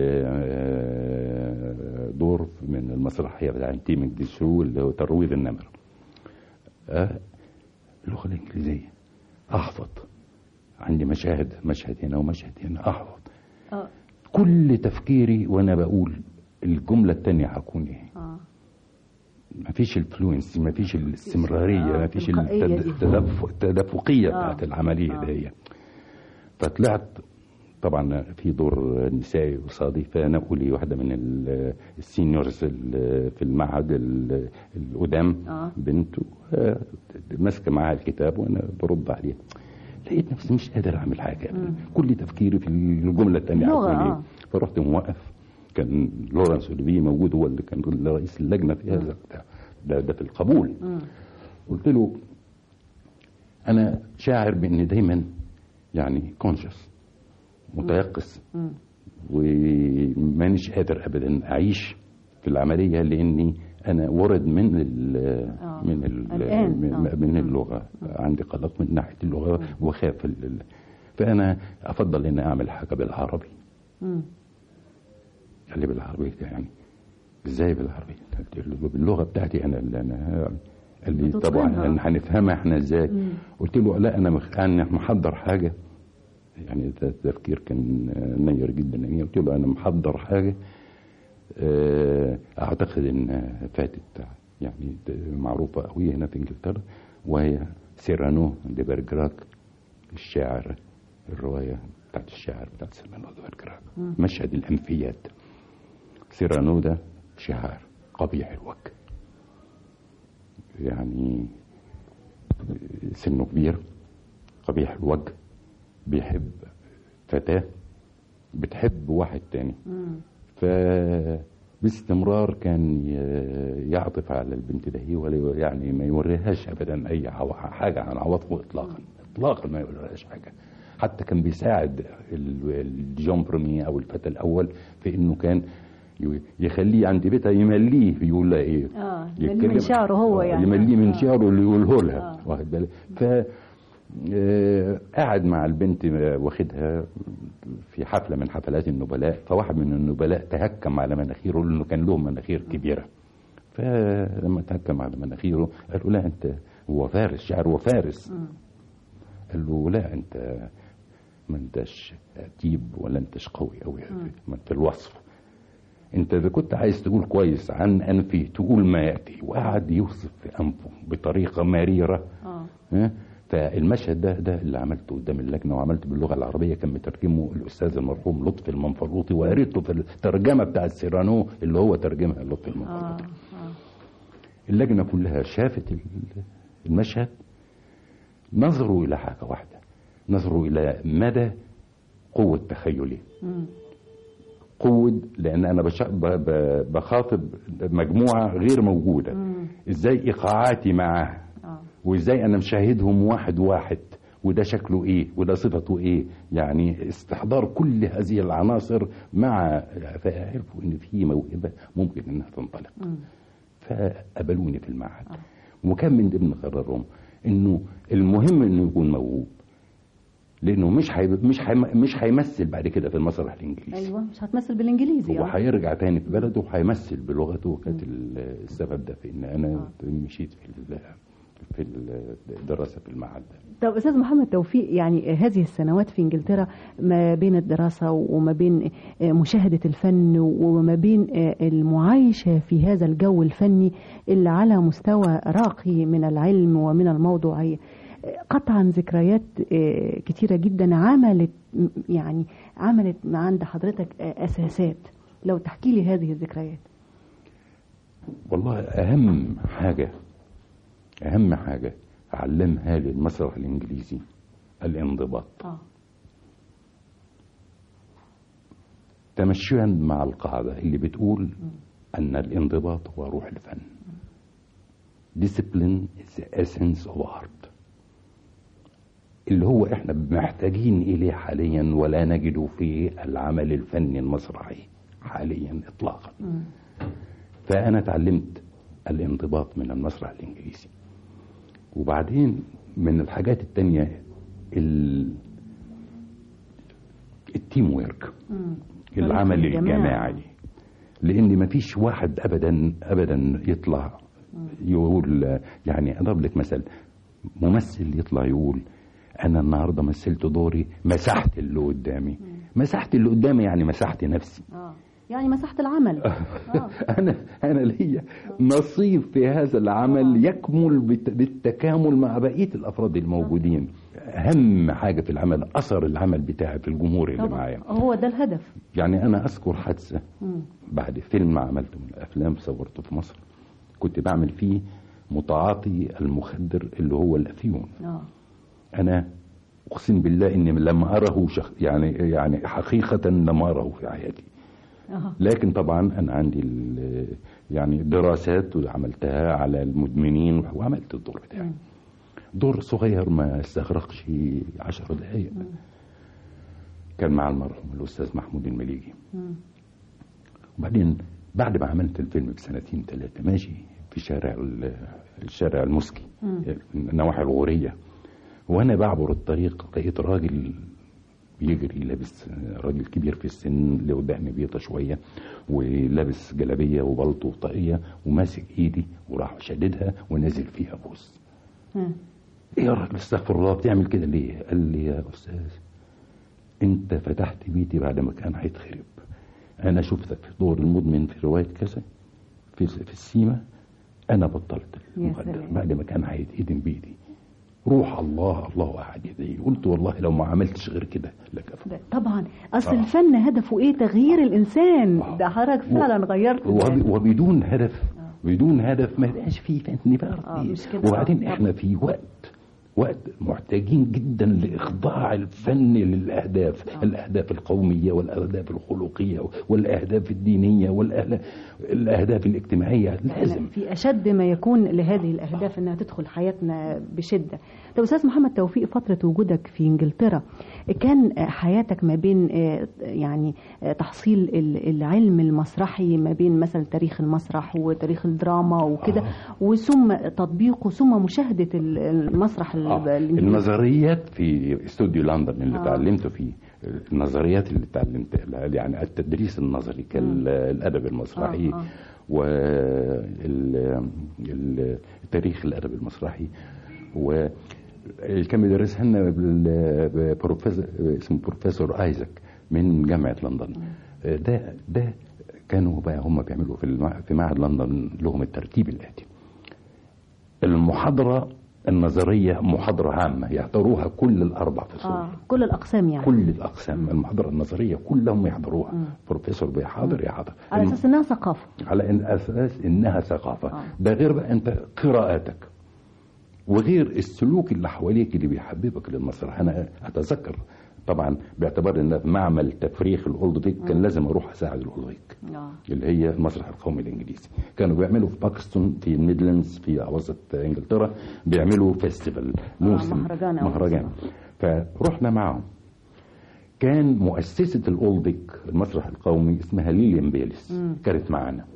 ال- دور من المسرحيه بتاع تيمك دي شو اللي هو ترويض النمر آه، اللغه الانجليزيه احفظ عندي مشاهد مشهد هنا ومشهد هنا احفظ اه كل تفكيري وانا بقول الجمله الثانيه هكون ايه اه ما فيش الفلوينسي ما فيش الاستمراريه آه، ما فيش التلقائية دي. التدف- التدفقيه آه. بتاعت العمليه آه. دي فطلعت طبعا في دور نسائي قصادي فانا اقولي واحده من ال- السينيورز ال- في المعهد ال- القدام آه. بنت آه، ماسكه معاها الكتاب وانا برد عليها لقيت نفسي مش قادر اعمل حاجه كل تفكيري في الجمله الثانيه اللغة، هتكون آه. ايه فرحت موقف كان لورنس اوليفي موجود هو اللي كان رئيس اللجنه في هذا بتاع ده, ده في القبول قلت له انا شاعر بان دايما يعني كونشس متيقظ ومانيش قادر ابدا اعيش في العمليه لاني انا ورد من ال آه. من ال الآن، من, آه. من اللغه عندي قلق من ناحيه اللغه وخاف ال- ال- فانا افضل ان اعمل حاجه بالعربي مم. قال لي بالعربي يعني ازاي بالعربي؟ قلت له باللغه بتاعتي انا اللي انا قال لي بتتقنها. طبعا هنفهمها احنا ازاي؟ قلت له لا انا مخ... انا محضر حاجه يعني ده التفكير كان نير جدا يعني قلت له انا محضر حاجه آه، اعتقد ان فاتت يعني معروفه قوي هنا في انجلترا وهي سيرانو دي برجراك الشاعر الروايه بتاعت الشاعر بتاعت سيرانو دي برجراك مشهد الانفيات سيرانو ده شاعر قبيح الوجه يعني سنه كبير قبيح الوجه بيحب فتاة بتحب واحد تاني ف باستمرار كان ي- يعطف على البنت ده ولا يعني ما يوريهاش ابدا اي عو- حاجه عن عواطفه اطلاقا اطلاقا ما يوريهاش حاجه حتى كان بيساعد ال- الجون بريمي او الفتى الاول في انه كان ي- يخليه عند بيتها يمليه يقول لها ايه آه، يمليه من يتكلم- شعره هو آه، يعني. يمليه من آه. شعره اللي يقوله لها آه. واخد بالك ف آه، قاعد مع البنت آه، واخدها في حفله من حفلات النبلاء فواحد من النبلاء تهكم على مناخيره لانه كان له مناخير كبيره فلما تهكم على مناخيره قالوا لا انت هو فارس شعر هو فارس قال له لا انت ما انتش اديب ولا انتش قوي قوي ما انت الوصف انت اذا كنت عايز تقول كويس عن انفي تقول ما ياتي وقعد يوصف في انفه بطريقه مريره اه ها؟ فالمشهد ده ده اللي عملته قدام اللجنه وعملته باللغه العربيه كان مترجمه الاستاذ المرحوم لطفي المنفلوطي وقريته في الترجمه بتاعت سيرانو اللي هو ترجمها لطفي اه المنفلوطي اه اللجنه كلها شافت ال- المشهد نظروا الى حاجه واحده نظروا الى مدى قوه تخيلي مم. قوة لأن أنا بش... ب... ب... بخاطب مجموعة غير موجودة مم. إزاي إيقاعاتي معاه اه وإزاي أنا مشاهدهم واحد واحد وده شكله إيه وده صفته إيه يعني استحضار كل هذه العناصر مع فعرفوا إن في موهبة ممكن إنها تنطلق مم. فقبلوني في المعهد وكان من ضمن قرارهم إنه المهم إنه يكون موهوب لأنه مش حي... مش حي... مش هيمثل بعد كده في المسرح الإنجليزي ايوه مش هتمثل بالانجليزي هو اه هيرجع تاني في بلده وهيمثل بلغته وكانت ال- السبب ده في ان انا مشيت في ال- في الدراسه في المعهد ده طب استاذ محمد توفيق يعني هذه السنوات في انجلترا ما بين الدراسه وما بين آه، مشاهده الفن وما بين آه، المعايشه في هذا الجو الفني اللي على مستوى راقي من العلم ومن الموضوعيه آه، قطعا ذكريات آه، كتيره جدا عملت م- يعني عملت ما عند حضرتك آه، اساسات لو تحكي لي هذه الذكريات والله اهم حاجه اهم حاجه علمها لي المسرح الانجليزي الانضباط اه تمشيا مع القاعده اللي بتقول ان الانضباط هو روح الفن discipline is the essence of art اللي هو احنا محتاجين اليه حاليا ولا نجده في العمل الفني المسرحي حاليا اطلاقا فانا اتعلمت الانضباط من المسرح الانجليزي وبعدين من الحاجات التانية ال... التيم ويرك مم. العمل الجماعي. الجماعي لان مفيش واحد ابدا ابدا يطلع يقول يعني اضرب لك مثل ممثل يطلع يقول انا النهارده مثلت دوري مسحت اللي قدامي مسحت اللي قدامي يعني مسحت نفسي اه يعني مساحة العمل آه. انا انا ليا نصيب في هذا العمل يكمل بالت- بالتكامل مع بقيه الافراد الموجودين اهم حاجه في العمل اثر العمل بتاعي في الجمهور اللي طبعا معايا هو ده الهدف يعني انا اذكر حادثه مم. بعد فيلم عملته من الافلام صورته في مصر كنت بعمل فيه متعاطي المخدر اللي هو الافيون اه انا اقسم بالله اني لم اره شخ يعني يعني حقيقه لم اره في حياتي اه لكن طبعا انا عندي ال- يعني دراسات عملتها على المدمنين وعملت الدور بتاعي دور صغير ما استغرقش عشر دقائق كان مع المرحوم الاستاذ محمود المليجي مم. وبعدين بعد ما عملت الفيلم بسنتين ثلاثه ماشي في شارع ال- الشارع المسكي مم. النواحي الغوريه وانا بعبر الطريق لقيت راجل بيجري لابس راجل كبير في السن اللي قدامي بيضة شوية ولابس جلابية وبلطو وطاقية وماسك ايدي وراح شددها ونازل فيها بوس مم. ايه يا راجل استغفر الله بتعمل كده ليه قال لي يا استاذ انت فتحت بيتي بعد ما كان هيتخرب انا شفتك في دور المدمن في رواية كذا في في السيما انا بطلت يا المخدر سلام. بعد ما كان هيتهدم بيتي روح الله الله احد يدعي قلت والله لو ما عملتش غير كده لكفى ده طبعا اصل آه. الفن هدفه ايه تغيير الانسان آه. ده حضرتك فعلا غيرت وب- ده. وبدون هدف بدون هدف ما يبقاش فيه فن بقى آه، مش كده. وبعدين آه. احنا في وقت وقت محتاجين جدا لاخضاع الفن للاهداف الاهداف القوميه والاهداف الخلقيه والاهداف الدينيه والاهداف الاجتماعيه لازم في اشد ما يكون لهذه الاهداف انها تدخل حياتنا بشده طب استاذ محمد توفيق فتره وجودك في انجلترا كان حياتك ما بين آه، يعني آه، تحصيل ال- العلم المسرحي ما بين مثلا تاريخ المسرح وتاريخ الدراما وكده وثم تطبيقه ثم مشاهده ال- المسرح ال- آه. الانجليزي النظريات في استوديو لندن اللي آه. اتعلمت فيه النظريات اللي اتعلمتها يعني التدريس النظري كالادب المسرحي آه، آه. والتاريخ الادب المسرحي و اللي كان بيدرسها لنا بال- بروفيسور اسمه بروفيسور ايزاك من جامعه لندن ده ده كانوا بقى هم بيعملوا في المع- في معهد لندن لهم الترتيب الاتي المحاضرة النظرية محاضرة عامة يحضروها كل الأربع فصول اه كل الاقسام يعني كل الأقسام المحاضرة النظرية كلهم يحضروها بروفيسور بيحاضر يحضر على اساس انها ثقافه على إن أساس إنها ثقافة آه. ده غير بقى أنت قراءاتك وغير السلوك اللي حواليك اللي بيحببك للمسرح أنا أتذكر طبعا باعتبار ان في معمل تفريخ الاولد كان لازم اروح اساعد الاولد اه اللي هي المسرح القومي الانجليزي كانوا بيعملوا في باكستون في الميدلاندز في اوسط انجلترا بيعملوا فيستيفال موسم مهرجان أو مهرجان فرحنا معهم كان مؤسسة الأولديك المسرح القومي اسمها ليليان بيلس كانت معانا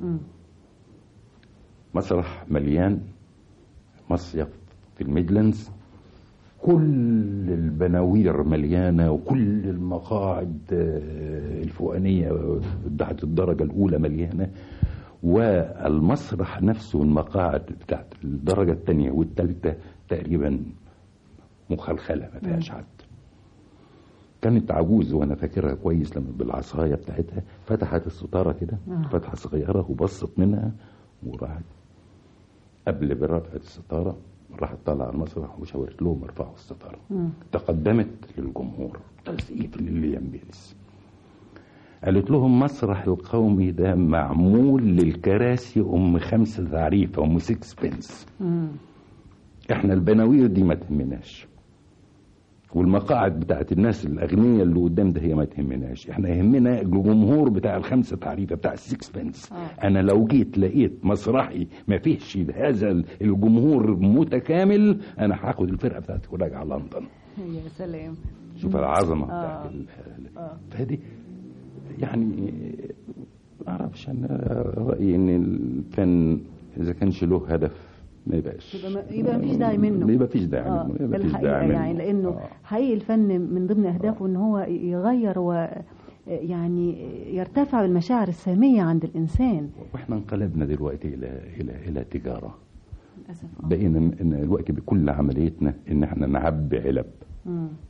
مسرح مليان مصيف في الميدلاندز كل البناوير مليانة وكل المقاعد آه، الفوقانية بتاعت الدرجة الأولى مليانة والمسرح نفسه المقاعد بتاعت الدرجة الثانية والثالثة تقريبا مخلخلة ما فيهاش حد كانت عجوز وانا فاكرها كويس لما بالعصايه بتاعتها فتحت الستاره كده آه. فتحه صغيره وبصت منها وراحت قبل برفعة الستاره راحت طالعه على المسرح وشاورت لهم ارفعوا الستاره مم. تقدمت للجمهور تسقيف لليام بيلس قالت لهم مسرح القومي ده معمول للكراسي ام خمسة تعريفة ام سكس بنس مم. احنا البناوير دي ما تهمناش والمقاعد بتاعت الناس الاغنياء اللي قدام ده هي ما تهمناش احنا يهمنا الجمهور بتاع الخمسه تعريفه بتاع السكس بنس آه. انا لو جيت لقيت مسرحي ما فيهش هذا الجمهور متكامل انا هاخد الفرقه بتاعتي وراجع لندن يا سلام شوف العظمه آه. بتاعت ال- آه. فهذه يعني ما اعرفش انا رايي ان الفن اذا كانش له هدف ما يبقاش يبقى ما يبقى مفيش داعي منه ما يبقاش داعي اه منه ما يبقاش الحقيقه داعي منه يعني لانه آه. حقيقي الفن من ضمن اهدافه ان هو يغير و يعني يرتفع بالمشاعر الساميه عند الانسان واحنا انقلبنا دلوقتي الى الى الى تجاره للاسف آه. بقينا ان دلوقتي بكل عمليتنا ان احنا نعبي علب مم.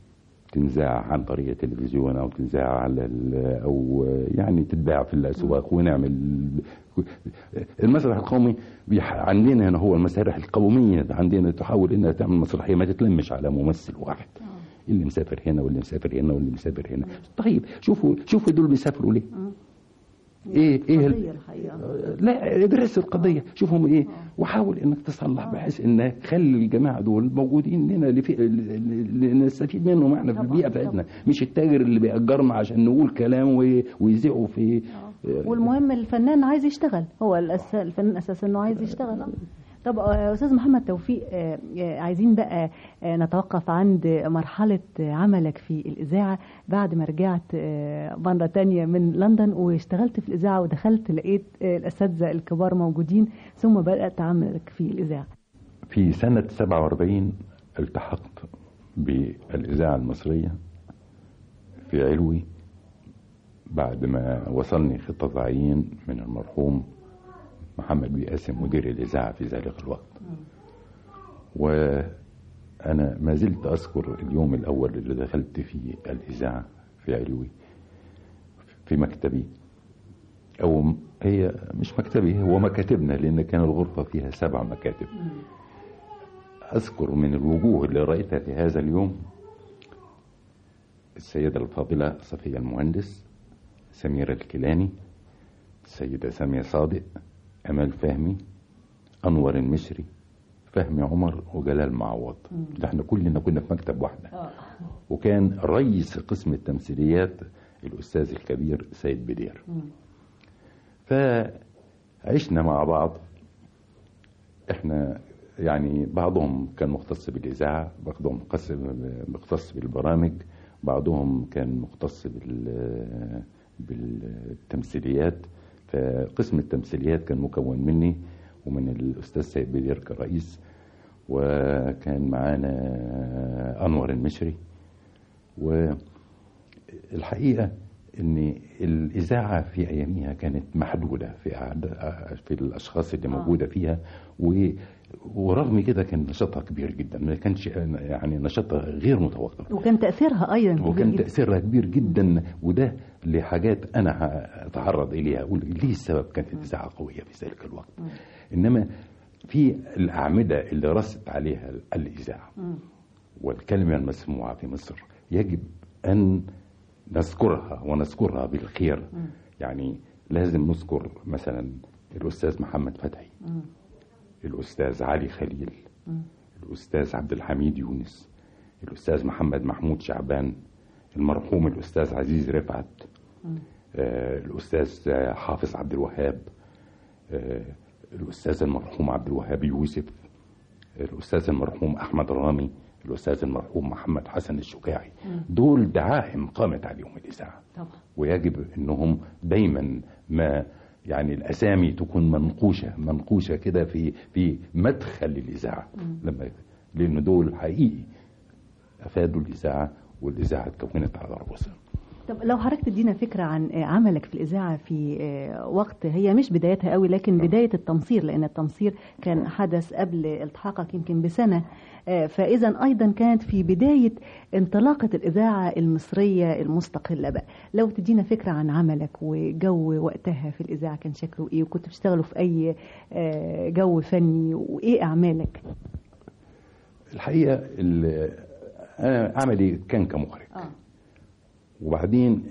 تنذاع عن طريق التلفزيون او تنذاع على ال- او يعني تتباع في الاسواق ونعمل المسرح القومي بيح- عندنا هنا هو المسارح القوميه عندنا تحاول انها تعمل مسرحيه ما تتلمش على ممثل واحد اللي مسافر هنا واللي مسافر هنا واللي مسافر هنا طيب شوفوا شوفوا دول بيسافروا ليه ايه ايه ال- قضية الحقيقة لا ادرس القضيه شوفهم ايه وحاول انك تصلح بحيث ان خلي الجماعه دول موجودين هنا لفي... ل- ل- نستفيد منهم احنا في البيئه بتاعتنا مش التاجر اللي بيأجرنا عشان نقول كلام وي- ويذيعوا في والمهم الفنان عايز يشتغل هو الأس... الفنان اساسا انه عايز يشتغل طب آه، استاذ محمد توفيق آه، آه، عايزين بقى آه، نتوقف عند مرحلة آه، عملك في الإذاعة بعد ما رجعت آه، مرة تانية من لندن واشتغلت في الإذاعة ودخلت لقيت آه، الأساتذة الكبار موجودين ثم بدأت عملك في الإذاعة في سنه 47 التحقت بالاذاعه المصريه في علوي بعد ما وصلني خطه تعيين من المرحوم محمد بن قاسم مدير الاذاعه في ذلك الوقت وأنا ما زلت أذكر اليوم الأول اللي دخلت فيه الإذاعة في علوي في مكتبي أو م- هي مش مكتبي هو مكاتبنا لأن كان الغرفة فيها سبع مكاتب أذكر من الوجوه اللي رأيتها في هذا اليوم السيدة الفاضلة صفية المهندس سميرة الكيلاني السيدة سامية صادق أمال فهمي أنور المشري فهمي عمر وجلال معوض ده احنا كلنا كنا في مكتب واحدة وكان رئيس قسم التمثيليات الأستاذ الكبير سيد بدير فعشنا مع بعض احنا يعني بعضهم كان مختص بالإذاعة بعضهم مختص مختص بالبرامج بعضهم كان مختص بال بالتمثيليات فقسم التمثيليات كان مكون مني ومن الأستاذ سيد بدير كرئيس وكان معانا أنور المشري والحقيقة ان الاذاعه في اياميها كانت محدوده في أعد- في الاشخاص اللي موجوده فيها و ورغم كده كان نشاطها كبير جدا ما كانش يعني نشاطها غير متوقف وكان تأثيرها أيضا كبير وكان جدا. تاثيرها كبير جدا وده لحاجات انا هتعرض اليها اقول ليه السبب كانت الاذاعه قويه في ذلك الوقت انما في الاعمده اللي رست عليها الاذاعه والكلمه المسموعه في مصر يجب ان نذكرها ونذكرها بالخير يعني لازم نذكر مثلا الاستاذ محمد فتحي الاستاذ علي خليل الاستاذ عبد الحميد يونس الاستاذ محمد محمود شعبان المرحوم الاستاذ عزيز رفعت آه الاستاذ آه، حافظ عبد الوهاب آه الاستاذ المرحوم عبد الوهاب يوسف الاستاذ المرحوم احمد رامي الاستاذ المرحوم محمد حسن الشجاعي دول دعائم قامت عليهم الاذاعه طبعا ويجب انهم دايما ما يعني الاسامي تكون منقوشه منقوشه كده في في مدخل الاذاعه لما لان دول حقيقي افادوا الاذاعه والاذاعه اتكونت على رؤوسها طب لو حضرتك تدينا فكرة عن آه، عملك في الإذاعة في آه، وقت هي مش بدايتها قوي لكن بداية التمصير لأن التمصير كان حدث قبل التحاقك يمكن بسنة آه، فإذا أيضا كانت في بداية انطلاقة الإذاعة المصرية المستقلة بقى لو تدينا فكرة عن عملك وجو وقتها في الإذاعة كان شكله إيه وكنت بتشتغلوا في أي آه، جو فني وإيه أعمالك الحقيقه ال- انا عملي كان كمخرج آه. وبعدين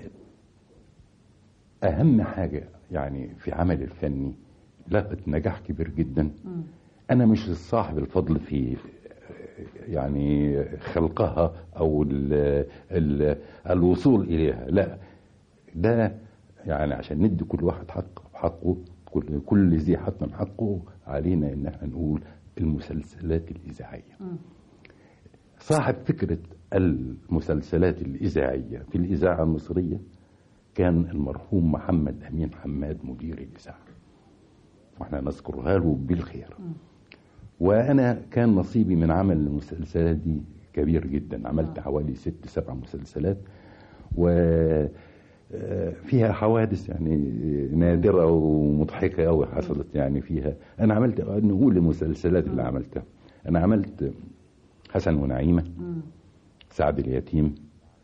اهم حاجه يعني في عمل الفني لقت نجاح كبير جدا انا مش صاحب الفضل في يعني خلقها او ال ال الوصول اليها لا ده يعني عشان ندي كل واحد حق حقه كل كل ذي حق حقه علينا ان احنا نقول المسلسلات الاذاعيه صاحب فكرة المسلسلات الإذاعية في الإذاعة المصرية كان المرحوم محمد أمين حماد مدير الإذاعة واحنا نذكرها له بالخير وأنا كان نصيبي من عمل المسلسلات دي كبير جدا عملت حوالي ست سبع مسلسلات و آه، فيها حوادث يعني نادرة ومضحكة أوي حصلت يعني فيها أنا عملت نقول المسلسلات اللي عملتها أنا عملت حسن ونعيمة سعد اليتيم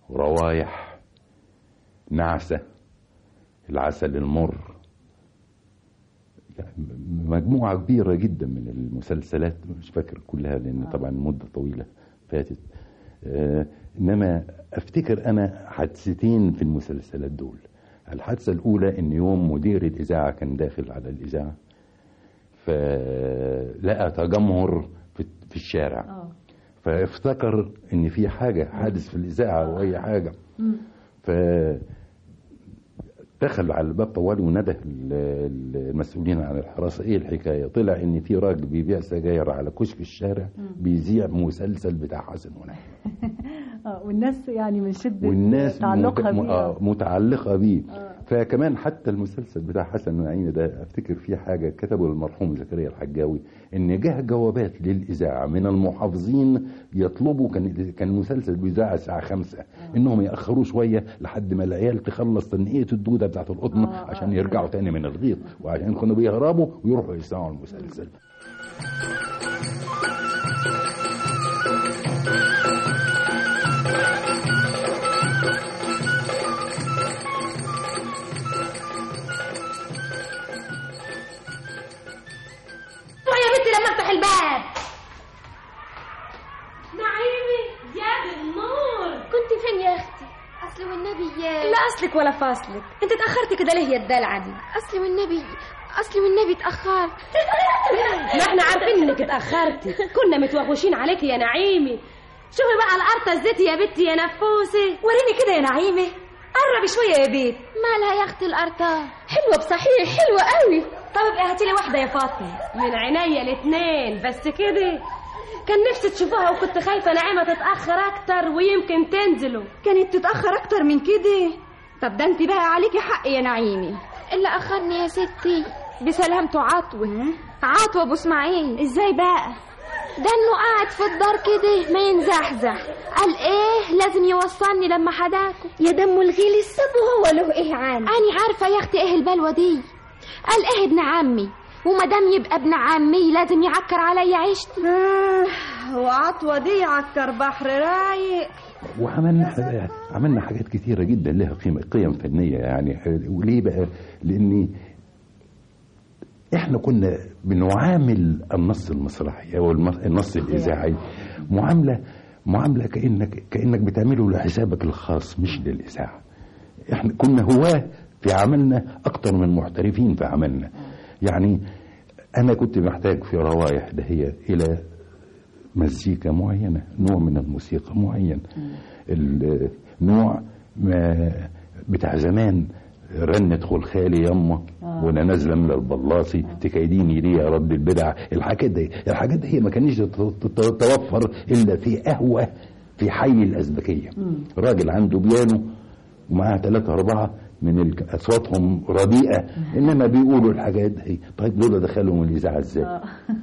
روايح نعسة العسل المر يعني مجموعة كبيرة جدا من المسلسلات مش فاكر كلها لأن طبعا مدة طويلة فاتت آه إنما أفتكر أنا حادثتين في المسلسلات دول الحادثة الأولى إن يوم مدير الإذاعة كان داخل على الإذاعة فلقى تجمهر في في الشارع فافتكر ان في حاجه حادث في الاذاعه او اي حاجه ف دخل على الباب طوالي ونده ال- ال- المسؤولين عن الحراسه ايه الحكايه طلع ان في راجل بيبيع سجاير على كشك الشارع بيذيع مسلسل بتاع حسن ونحن آه، والناس يعني من شدة والناس تعلقها مت- بيه آه، متعلقه بيه فكمان حتى المسلسل بتاع حسن ونعيم ده افتكر فيه حاجه كتبه المرحوم زكريا الحجاوي ان جه جوابات للاذاعه من المحافظين يطلبوا كان كان المسلسل بيذاع الساعه 5 انهم ياخروا شويه لحد ما العيال تخلص تنقيه الدوده بتاعت القطن آه، آه. عشان يرجعوا تاني من الغيط وعشان كانوا بيهربوا ويروحوا يسمعوا المسلسل يا بنتي لما افتح الباب نعيمي يا دي النور كنت فين يا اختي اصل والنبي لا اصلك ولا فاصلك انت اتاخرتي كده ليه يا الدلعه دي اصل والنبي اصل والنبي اتاخرت ما احنا عارفين انك اتاخرتي كنا متوغوشين عليكي يا نعيمي شوفي بقى القرطه الزيت يا بنتي يا نفوسي وريني كده يا نعيمي قربي شويه يا بيت مالها يا اختي الارطاه حلوه بصحيح حلوه قوي طب ابقى هاتي لي واحده يا فاطمه من عينيا الاتنين بس كده كان نفسي تشوفوها وكنت خايفه نعيمه تتاخر اكتر ويمكن تنزلوا كانت تتأخر أكتر من كده طب ده انت بقى عليكي حق يا نعيمي اللي اخرني يا ستي بسلامته عطوه عطوه ابو اسماعيل ازاي بقى ده انه قاعد في الدار كده ما ينزحزح قال ايه لازم يوصلني لما حداكوا يا دم الغيل السب هو له ايه عن أنا عارفة يا أختي إيه البلوة دي قال إيه ابن عمي وما دام يبقى ابن عمي لازم يعكر عليا عيشتي آه وعطوة دي عكر بحر رايق وعملنا حاجات عملنا حاجات كثيره جدا لها قيمه قيم فنيه يعني وليه بقى لان احنا كنا بنعامل النص المسرحي او الم- النص الاذاعي معامله معامله كانك كانك بتعمله لحسابك الخاص مش للاذاعه احنا كنا هواه في عملنا اكتر من محترفين في عملنا يعني انا كنت محتاج في روايح ده هي الى مزيكا معينة نوع من الموسيقى معين النوع ما بتاع زمان رنة خلخالي يما وانا نازله من البلاصي تكايديني ليه يا رب البدع الحاجات دي الحاجات دي هي ما كانش تت- تتوفر الا في قهوه في حي الازبكيه راجل عنده بيانو ومعاه ثلاثة أربعة من الك- أصواتهم رديئة إنما بيقولوا الحاجات دي طيب دول دخلهم الإذاعة إزاي؟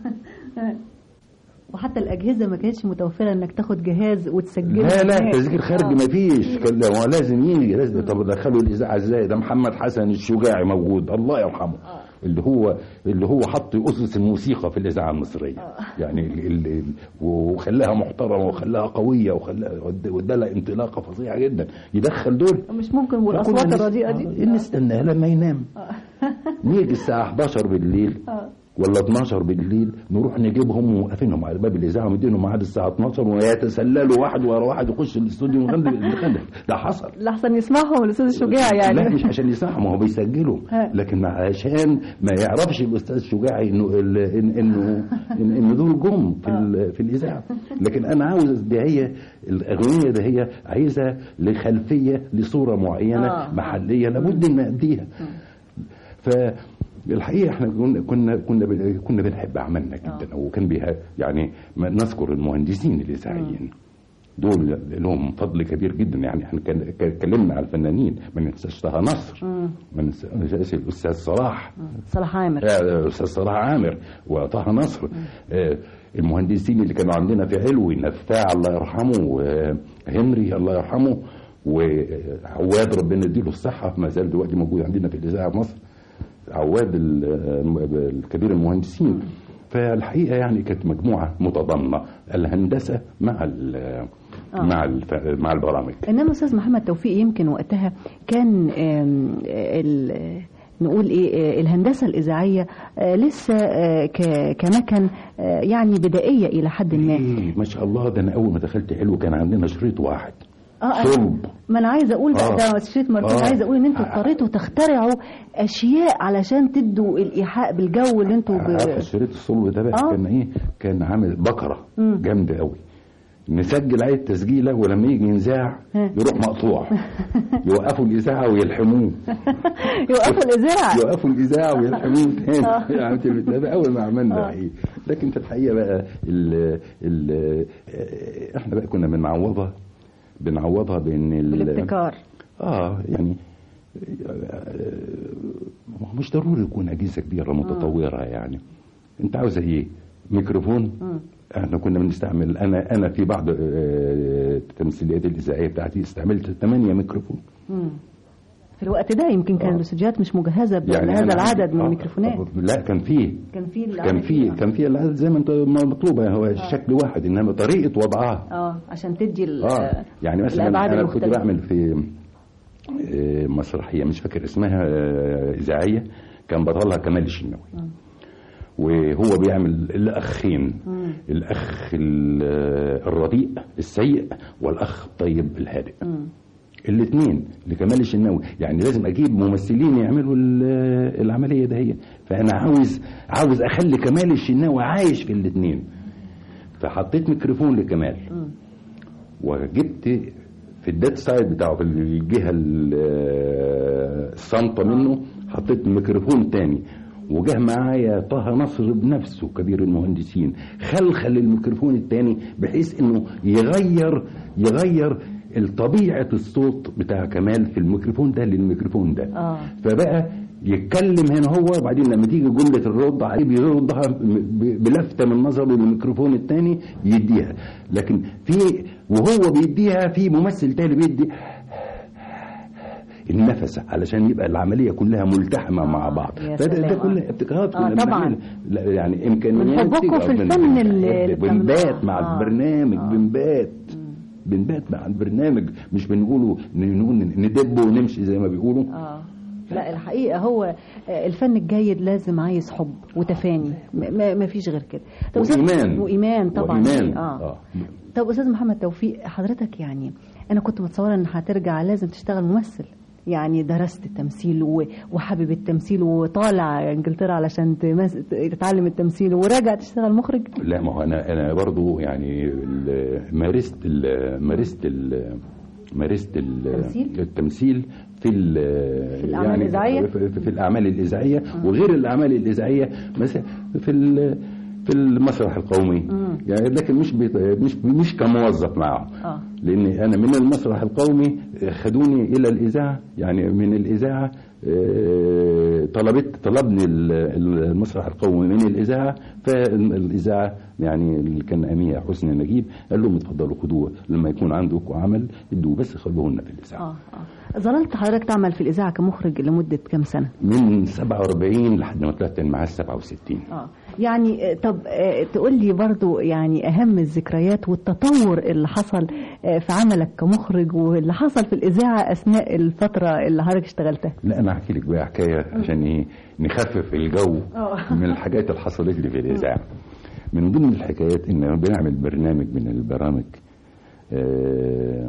وحتى الأجهزة ما كانتش متوفرة إنك تاخد جهاز وتسجله لا لا هناك. تسجيل خارجي آه. ما فيش كان هو لازم يجي لازم طب دخلوا الاذاعه ازاي ده محمد حسن الشجاعي موجود الله يرحمه اللي هو اللي هو حط اسس الموسيقى في الاذاعه المصريه يعني ال- ال- ال- وخلاها محترمه وخلاها قويه وخلاها ود- وادالها انطلاقه فظيعه جدا يدخل دول مش ممكن والأصوات كنا نس- الرديئة دي آه، نستناه لما ينام نيجي الساعه 11 بالليل ولا 12 بالليل نروح نجيبهم وموقفينهم على باب الاذاعه ومدينهم ميعاد الساعه 12 ويتسللوا واحد ورا واحد يخش الاستوديو ويغني يغني. ده حصل لحسن يسمعهم الأستاذ الشجاع يعني لا مش عشان يسمعوا ما هو بيسجلوا ها. لكن عشان ما يعرفش الاستاذ شجاعي انه ال- إن- انه إن- ان دول جم في ال- في الاذاعه لكن انا عاوز ده هي الاغنيه ده هي عايزه لخلفيه لصوره معينه آه. محليه لابد ان نأديها فالحقيقه احنا كنا كنا كنا بن- كنا بنحب عملنا جدا وكان بها يعني ما نذكر المهندسين الاذاعيين دول لهم فضل كبير جدا يعني احنا كان- كان- اتكلمنا على الفنانين ما ننساش طه نصر ما ننساش الاستاذ صلاح صلاح عامر آه، الاستاذ صلاح عامر وطه نصر آه، المهندسين اللي كانوا عندنا في علوي نفاع الله يرحمه وهنري الله يرحمه وعواد ربنا يديله الصحه ما زال دلوقتي موجود عندنا في الاذاعه في مصر عواد ال- الكبير المهندسين فالحقيقه يعني كانت مجموعه متضامنه الهندسه مع ال- آه. مع الف... مع البرامج انما استاذ محمد توفيق يمكن وقتها كان آم، ال- نقول ايه آه، الهندسه الاذاعيه آه، لسه آه، ك- كمكن آه، يعني بدائيه الى حد ما إيه ما شاء الله ده انا اول ما دخلت حلو كان عندنا شريط واحد اه أنا- صلب ما انا عايزه اقول بقى آه. ده شريط مرتين آه. عايزه اقول ان انتوا آه. اضطريتوا تخترعوا اشياء علشان تدوا الايحاء بالجو اللي انتوا ب... عارف الشريط الصلب ده بقى آه. كان ايه كان عامل بكره مم. جامده قوي نسجل عليه التسجيله ولما يجي ينذاع ها. يروح مقطوع يوقفوا الاذاعه ويلحموه يوقفوا الاذاعه يوقفوا الاذاعه ويلحموه تاني آه. يعني ده ده اول ما عملنا آه. الحقيقه لكن في الحقيقه بقى ال ال احنا بقى كنا بنعوضها بنعوضها بان ال- بالابتكار اه يعني آه، مش ضروري يكون اجهزه كبيره متطوره يعني انت عاوزه ايه ميكروفون احنا كنا بنستعمل انا انا في بعض آه، التمثيليات الاذاعيه بتاعتي استعملت 8 ميكروفون مم. في الوقت ده يمكن كان آه. الاستوديوهات مش مجهزه بهذا أنا العدد من آه، الميكروفونات لا كان فيه كان في كان العدد في ده. كان في العدد زي ما انت ما مطلوبه هو الشكل واحد انما طريقه وضعها اه عشان تدي ال- اه يعني مثلا الأبعاد انا كنت المختلفة. بعمل في آه، مسرحيه مش فاكر اسمها آه، اذاعيه كان بطلها كمال الشناوي وهو بيعمل الاخين الاخ ال- آه، الرديء السيء والاخ الطيب الهادئ الاثنين لكمال الشناوي يعني لازم اجيب ممثلين يعملوا ال- العمليه ده هي فانا عاوز عاوز اخلي كمال الشناوي عايش في الاثنين فحطيت ميكروفون لكمال وجبت في الدات سايد بتاعه في الجهه ال- الصامته منه حطيت ميكروفون تاني وجه معايا طه نصر بنفسه كبير المهندسين خلخل الميكروفون التاني بحيث انه يغير يغير طبيعة الصوت بتاع كمال في الميكروفون ده للميكروفون ده آه. فبقى يتكلم هنا هو وبعدين لما تيجي جملة الرد عليه بيردها ب- بلفتة من نظره للميكروفون التاني يديها لكن في وهو بيديها في ممثل تاني بيدي النفس علشان يبقى العملية كلها ملتحمة مع بعض يا فده ده سلام. كلها ابتكارات آه، كنا طبعاً. بنعملها. لا، يعني من امكانيات حبكم في تبقى بن- الفن ال- اللي بنبات بتعملوه. مع آه. البرنامج آه. بنبات بنبات مع البرنامج مش بنقوله نقول ندب ونمشي زي ما بيقولوا اه لا الحقيقه هو آه، الفن الجيد لازم عايز حب وتفاني م- ما ما فيش غير كده طب أستاذ- وإيمان. وايمان طبعا وإيمان. اه آه. طب استاذ محمد توفيق حضرتك يعني انا كنت متصوره ان هترجع لازم تشتغل ممثل يعني درست التمثيل و- وحابب التمثيل وطالع انجلترا علشان تمس- تتعلم التمثيل وراجع تشتغل مخرج لا ما هو انا انا برضو يعني ال- مارست ال- مارست ال- مارست ال- التمثيل؟ التمثيل في ال- في الأعمال يعني الإذاعية؟ في, في, في الاعمال الاذاعيه وغير الاعمال الاذاعيه مثلا في ال- في المسرح القومي يعني لكن مش بيط- مش مش كموظف معه آه. لان انا من المسرح القومي خدوني الى الاذاعه يعني من الاذاعه آه، طلبت طلبني ال- المسرح القومي من الاذاعه فالاذاعه يعني اللي كان امير حسني نجيب قال لهم اتفضلوا خدوه لما يكون عندكم عمل ادوا بس خلوه لنا في الاذاعه اه اه ظللت حضرتك تعمل في الاذاعه كمخرج لمده كام سنه من 47 لحد ما طلعت معاه 67 اه يعني آه، طب آه، تقول لي برضو يعني اهم الذكريات والتطور اللي حصل آه، في عملك كمخرج واللي حصل في الاذاعه اثناء الفتره اللي حضرتك اشتغلتها لا انا احكي لك بقى حكايه عشان ايه نخفف الجو آه. من الحاجات اللي حصلت لي في الاذاعه من ضمن الحكايات ان بنعمل برنامج من البرامج آه،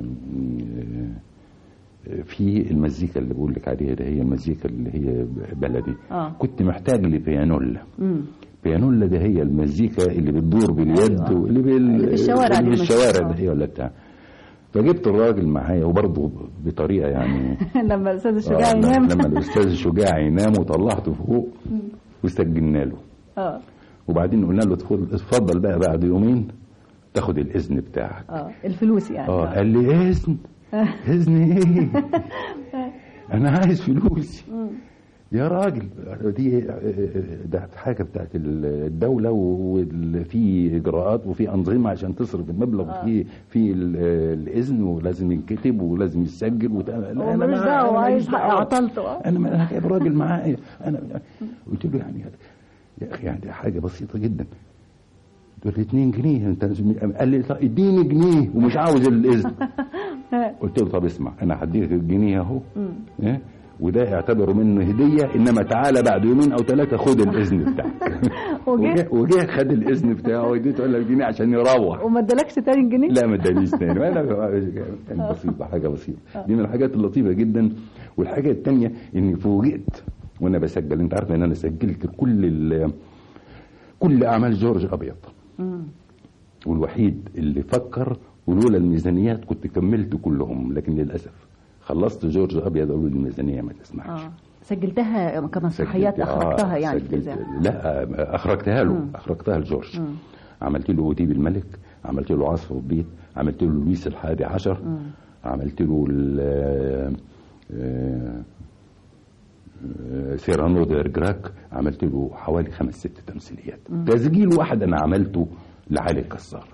آه، في المزيكا اللي بقول لك عليها ده هي المزيكا اللي هي بلدي آه. كنت محتاج لبيانولا امم بيانولا ده هي المزيكا اللي بتدور باليد أيوة. واللي بال... اللي في الشوارع اللي دي في مش- الشوارع آه. ده هي ولا بتاع فجبت الراجل معايا وبرضه بطريقه يعني لما الاستاذ آه، الشجاع لما- ينام لما الاستاذ شجاع ينام وطلعته فوق وسجلنا له اه وبعدين قلنا له ادخل اتفضل بقى بعد يومين تاخد الاذن بتاعك اه الفلوس يعني اه قال لي اذن اذن ايه انا عايز فلوسي يا راجل دي ده حاجه بتاعت الدوله وفي اجراءات وفي انظمه عشان تصرف المبلغ في في ال- الاذن ولازم ينكتب ولازم يسجل وت... لا، هو أنا ملوش ما- دعوة، أنا عايز ماليش حق دعوة. عطلته، آه. انا ما انا جايب راجل معايا انا قلت له يعني يا اخي يعني حاجه بسيطه جدا قلت له 2 جنيه انت قال لي طب اديني جنيه ومش عاوز الاذن قلت له طب اسمع انا هديك الجنيه اهو إيه؟ وده اعتبره منه هديه انما تعالى بعد يومين او ثلاثه خد الاذن بتاعك وجه؟ وجه وجه خد الاذن بتاعه واديته ولا الجنيه عشان يروح وما ادالكش تاني جنيه لا ما ادانيش تاني ما انا كان بسيطه حاجه بسيطه دي من الحاجات اللطيفه جدا والحاجه الثانيه اني فوجئت وانا بسجل انت عارف ان انا سجلت كل ال- كل اعمال جورج ابيض والوحيد اللي فكر ولولا الميزانيات كنت كملت كلهم لكن للاسف خلصت جورج ابيض قالوا لي الميزانيه ما تسمحش اه سجلتها كمسرحيات سجلت- آه، اخرجتها يعني في سجلت الإذاعة. لا اخرجتها له اخرجتها لجورج عملت له وديب الملك عملت له عصف البيت عملت له لويس الحادي عشر عملت له ال- آه، آه، سيرانو دير جراك عملت له حوالي خمس ست تمثيليات تسجيل واحد انا عملته لعلي الكسار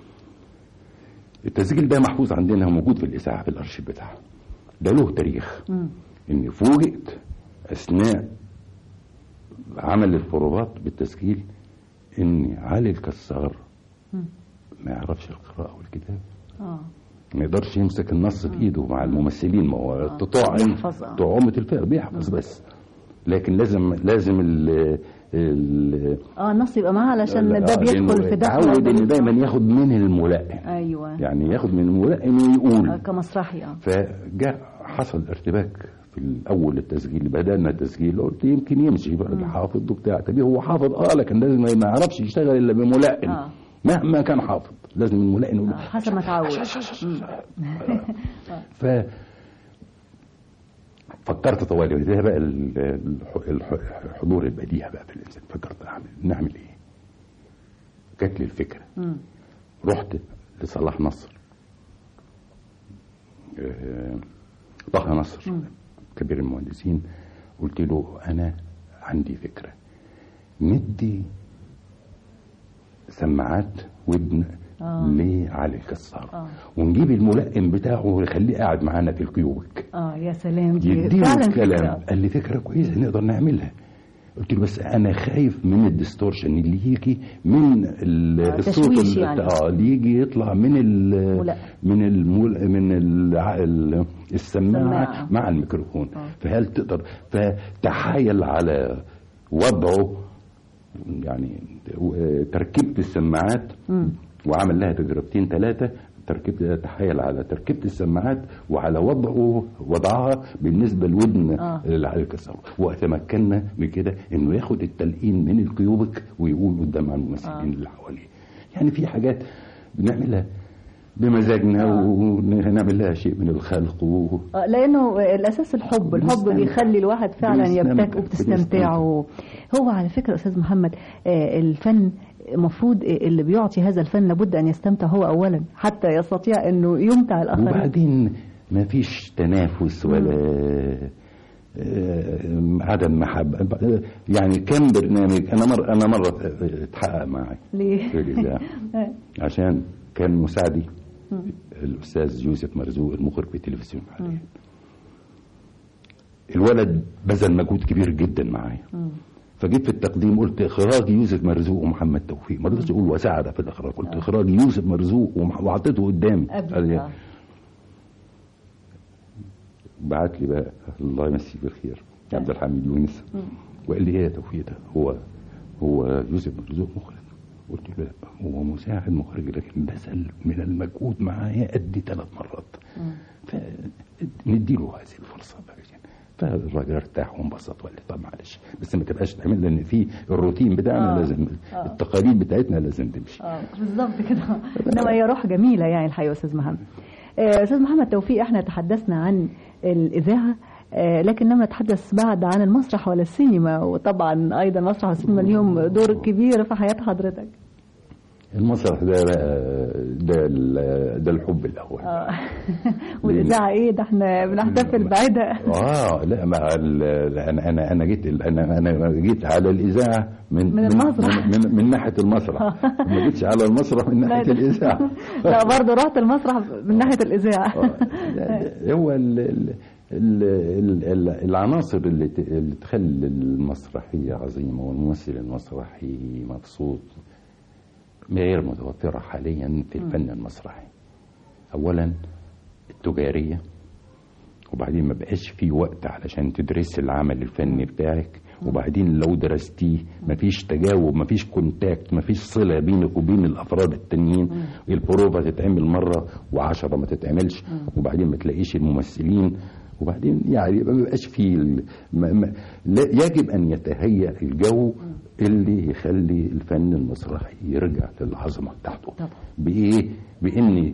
التسجيل ده محفوظ عندنا موجود في الاذاعه في الارشيف بتاعها ده له تاريخ اني فوجئت اثناء عمل البروفات بالتسجيل ان علي الكسار ما يعرفش القراءه والكتاب اه ما يقدرش يمسك النص بايده مع الممثلين ما هو طعم بيحفظ، آه. طعومة الفئر بيحفظ بس لكن لازم لازم ال ال اه النص يبقى معاه علشان آه، ده بيدخل لأنه في ده اتعود انه دايما ياخد من الملائم ايوه يعني ياخد من الملائم ويقول آه، كمسرحي اه فجاء حصل ارتباك في الاول التسجيل بدانا التسجيل قلت يمكن يمشي بقى الحافظ وبتاع طب هو حافظ اه لكن لازم ما يعرفش يشتغل الا بملائم آه. مهما كان حافظ لازم الملائم يقول آه، حسب ما تعود ف فكرت طوالي ده بقى ال- الح- الح- حضور البديهه بقى في الانسان فكرت اعمل نعمل ايه جات لي الفكره رحت لصلاح نصر آه، طه نصر كبير المهندسين قلت له انا عندي فكره ندي سماعات ودن لعلي الكسار ونجيب الملائم بتاعه ونخليه قاعد معانا في الكيوبك اه يا سلام دي يديله فعلا الكلام فكرة. قال لي فكره كويسه نقدر نعملها قلت له بس انا خايف من الديستورشن اللي يجي من ال- آه، الصوت تشويش ال- يعني. اه اللي يجي يطلع من ال ملأ. من المل من الع- ال- السماعه السماعة. مع الميكروفون فهل تقدر فتحايل على وضعه يعني آه، تركيبه السماعات وعمل لها تجربتين ثلاثه تركيب تحايل على تركيبه السماعات وعلى وضعه وضعها بالنسبه لودن آه. العلي الكسر وتمكنا بكده انه ياخد التلقين من الكيوبك ويقول قدام الممثلين اللي حواليه يعني في حاجات بنعملها بمزاجنا ونعمل لها شيء من الخلق و... آه، لانه الاساس الحب الحب بنستمتع. بيخلي الواحد فعلا بنستمتع. يبتك وبتستمتعوا هو على فكره استاذ محمد آه، الفن المفروض اللي بيعطي هذا الفن لابد ان يستمتع هو اولا حتى يستطيع انه يمتع الاخرين وبعدين ما فيش تنافس ولا آه، عدم محبة يعني كم برنامج أنا مرة أنا مرة اتحقق معي ليه؟ في الإذاعة عشان كان مساعدي الأستاذ يوسف مرزوق المخرج في التلفزيون حاليا الولد بذل مجهود كبير جدا معايا فجيت في التقديم قلت اخراج يوسف مرزوق ومحمد توفيق ما رضيتش اقول وساعد في الاخراج قلت اخراج يوسف مرزوق ومح- وحطيته قدامي قبل، قال لي- آه. بعت لي بقى الله يمسيه بالخير عبد الحميد يونس وقال لي ايه يا توفيق ده هو هو يوسف مرزوق مخرج قلت له لا هو مساعد مخرج لكن بذل من المجهود معايا قد ثلاث مرات فنديله هذه الفرصه بقى يعني. فالراجل ارتاح وانبسط وقال لي طب معلش بس ما تبقاش تعمل لان في الروتين بتاعنا آه. لازم التقاليد بتاعتنا لازم تمشي اه بالظبط كده انما هي روح جميله يعني الحقيقه استاذ محمد آه، استاذ محمد توفيق احنا تحدثنا عن الاذاعه آه، لكن لم نتحدث بعد عن المسرح ولا السينما وطبعا ايضا المسرح والسينما ليهم دور كبير في حياه حضرتك المسرح ده بقى ده ال- ده الحب الاول آه. والاذاعه ايه ده احنا بنحتفل بعيدها اه لا ما ال- انا انا انا جيت ال- انا انا جيت على الاذاعه من من المسرح. من, من, من ناحيه المسرح ما جيتش على المسرح من ناحيه الاذاعه لا برضه رحت المسرح من ناحيه الاذاعه آه، ده- ده هو ال ال ال ال ال العناصر اللي ت- اللي تخلي المسرحيه عظيمه والممثل المسرحي مبسوط غير متوفرة حاليا في الفن المسرحي أولا التجارية وبعدين ما بقاش في وقت علشان تدرس العمل الفني بتاعك وبعدين لو درستيه مفيش تجاوب مفيش كونتاكت مفيش صلة بينك وبين الأفراد التانيين البروفة تتعمل مرة وعشرة ما تتعملش وبعدين ما تلاقيش الممثلين وبعدين يعني ما بيبقاش في ال- ما ما لا يجب أن يتهيأ الجو اللي يخلي الفن المسرحي يرجع للعظمة بتاعته طبعا. بإيه؟ بإن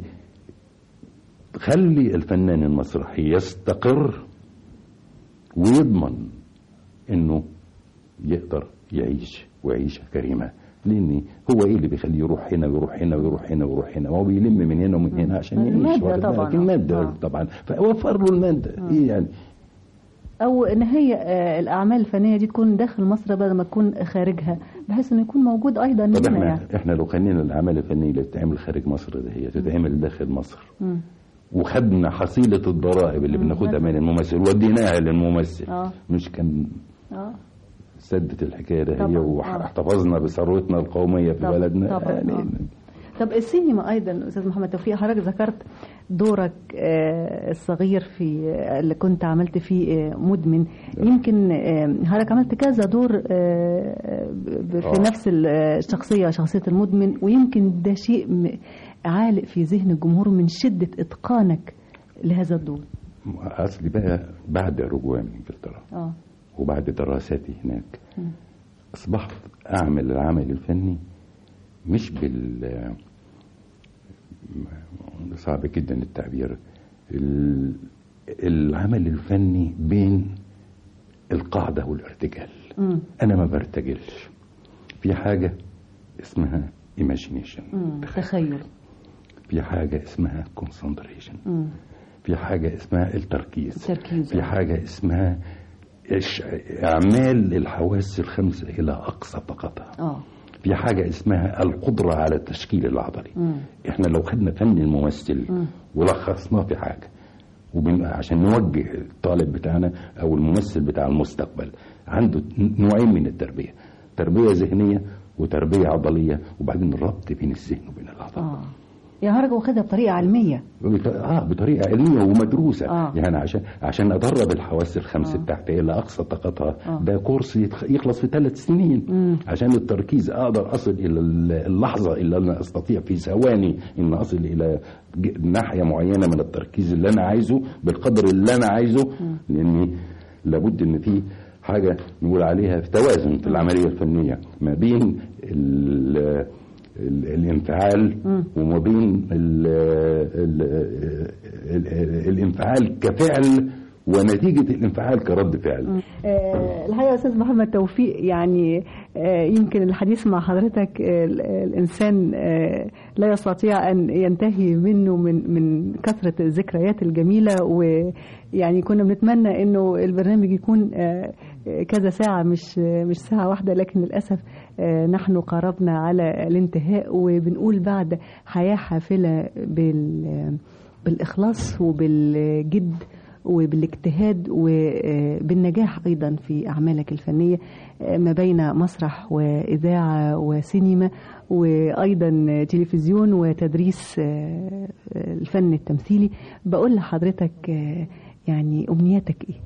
خلي الفنان المسرحي يستقر ويضمن انه يقدر يعيش ويعيش كريمه لان هو ايه اللي بيخليه يروح هنا ويروح هنا ويروح هنا ويروح هنا هو بيلم من هنا ومن هنا عشان يعيش المادة واخد طبعاً. بالك؟ الماده آه. طبعا فوفر له الماده ايه يعني او ان هي آه، الاعمال الفنيه دي تكون داخل مصر بدل ما تكون خارجها بحيث انه يكون موجود ايضا طب هنا احنا يعني احنا لو خلينا الاعمال الفنيه اللي بتتعمل خارج مصر ده هي تتعمل داخل مصر مم. وخدنا حصيله الضرائب اللي بناخدها من الممثل وديناها للممثل اه مش كان اه سدت الحكايه ده هي طبعاً، آه. واحتفظنا بثروتنا القوميه في طبعاً، بلدنا طبعاً، يعني آه. طب السينما ايضا استاذ محمد توفيق حضرتك ذكرت دورك آه، الصغير في آه، اللي كنت عملت فيه آه، مدمن يمكن آه، حضرتك عملت كذا دور آه، ب- ب- في آه. نفس ال- آه، الشخصيه شخصيه المدمن ويمكن ده شيء م- عالق في ذهن الجمهور من شده اتقانك لهذا الدور اصلي بقى بعد رجوعي من انجلترا اه وبعد دراساتي هناك اصبحت اعمل العمل الفني مش بال صعب جدا التعبير ال- العمل الفني بين القاعدة والارتجال مم. أنا ما برتجلش في حاجة اسمها imagination مم. تخيل في حاجة اسمها concentration مم. في حاجة اسمها التركيز التركيز. في حاجة اسمها إش- إعمال الحواس الخمسة إلى أقصى طاقتها اه في حاجة اسمها القدرة على التشكيل العضلي مم. احنا لو خدنا فن الممثل ولخصناه في حاجة وبن... عشان نوجه الطالب بتاعنا او الممثل بتاع المستقبل عنده نوعين من التربية تربية ذهنية وتربية عضلية وبعدين الربط بين الذهن وبين العضلة اه يا حضرتك واخدها بطريقه علميه بط- اه بطريقه علميه ومدروسه آه. يعني عشان عشان ادرب الحواس الخمس بتاعتي الى اقصى طاقتها آه. ده كورس يتخ- يخلص في ثلاث سنين مم. عشان التركيز اقدر اصل الى ال- اللحظه اللي انا استطيع في ثواني ان اصل الى ج- ناحيه معينه من التركيز اللي انا عايزه بالقدر اللي انا عايزه لاني لابد ان في حاجه نقول عليها في توازن في العمليه الفنيه ما بين ال ال- الانفعال وما بين ال ال ال الانفعال كفعل ونتيجة الانفعال كرد فعل آه، الحقيقة يا أستاذ محمد توفيق يعني آه، يمكن الحديث مع حضرتك آه، ال- الإنسان آه، لا يستطيع أن ينتهي منه من من كثرة الذكريات الجميلة ويعني كنا بنتمنى إنه البرنامج يكون آه، آه، كذا ساعة مش آه، مش ساعة واحدة لكن للأسف آه، نحن قربنا على الانتهاء وبنقول بعد حياة حافلة بال بالإخلاص وبالجد وبالاجتهاد وبالنجاح أيضا في أعمالك الفنية ما بين مسرح وإذاعة وسينما وأيضا تلفزيون وتدريس الفن التمثيلي بقول لحضرتك يعني أمنياتك إيه؟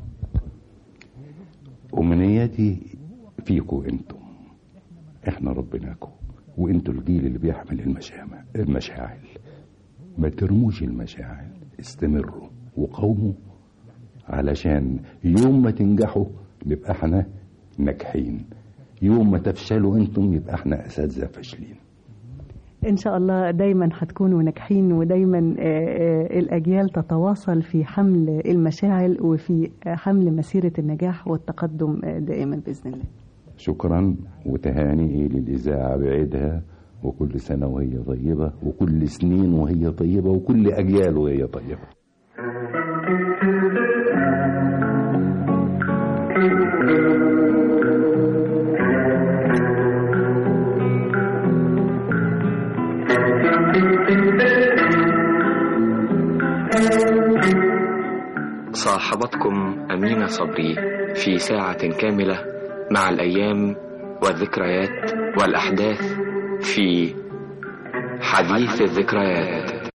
أمنياتي فيكم أنتم إحنا ربناكم وأنتوا الجيل اللي بيحمل المشاعر المشاعر ما ترموش المشاعر استمروا وقوموا علشان يوم ما تنجحوا نبقى احنا ناجحين يوم ما تفشلوا انتم يبقى احنا اساتذه فاشلين إن شاء الله دايما هتكونوا ناجحين ودايما آه، آه، الأجيال تتواصل في حمل المشاعل وفي حمل مسيرة النجاح والتقدم آه، دائما بإذن الله شكرا وتهانئي للاذاعه بعيدها وكل سنه وهي طيبه وكل سنين وهي طيبه وكل اجيال وهي طيبه صاحبتكم أمينة صبري في ساعة كاملة مع الأيام والذكريات والأحداث في حديث الذكريات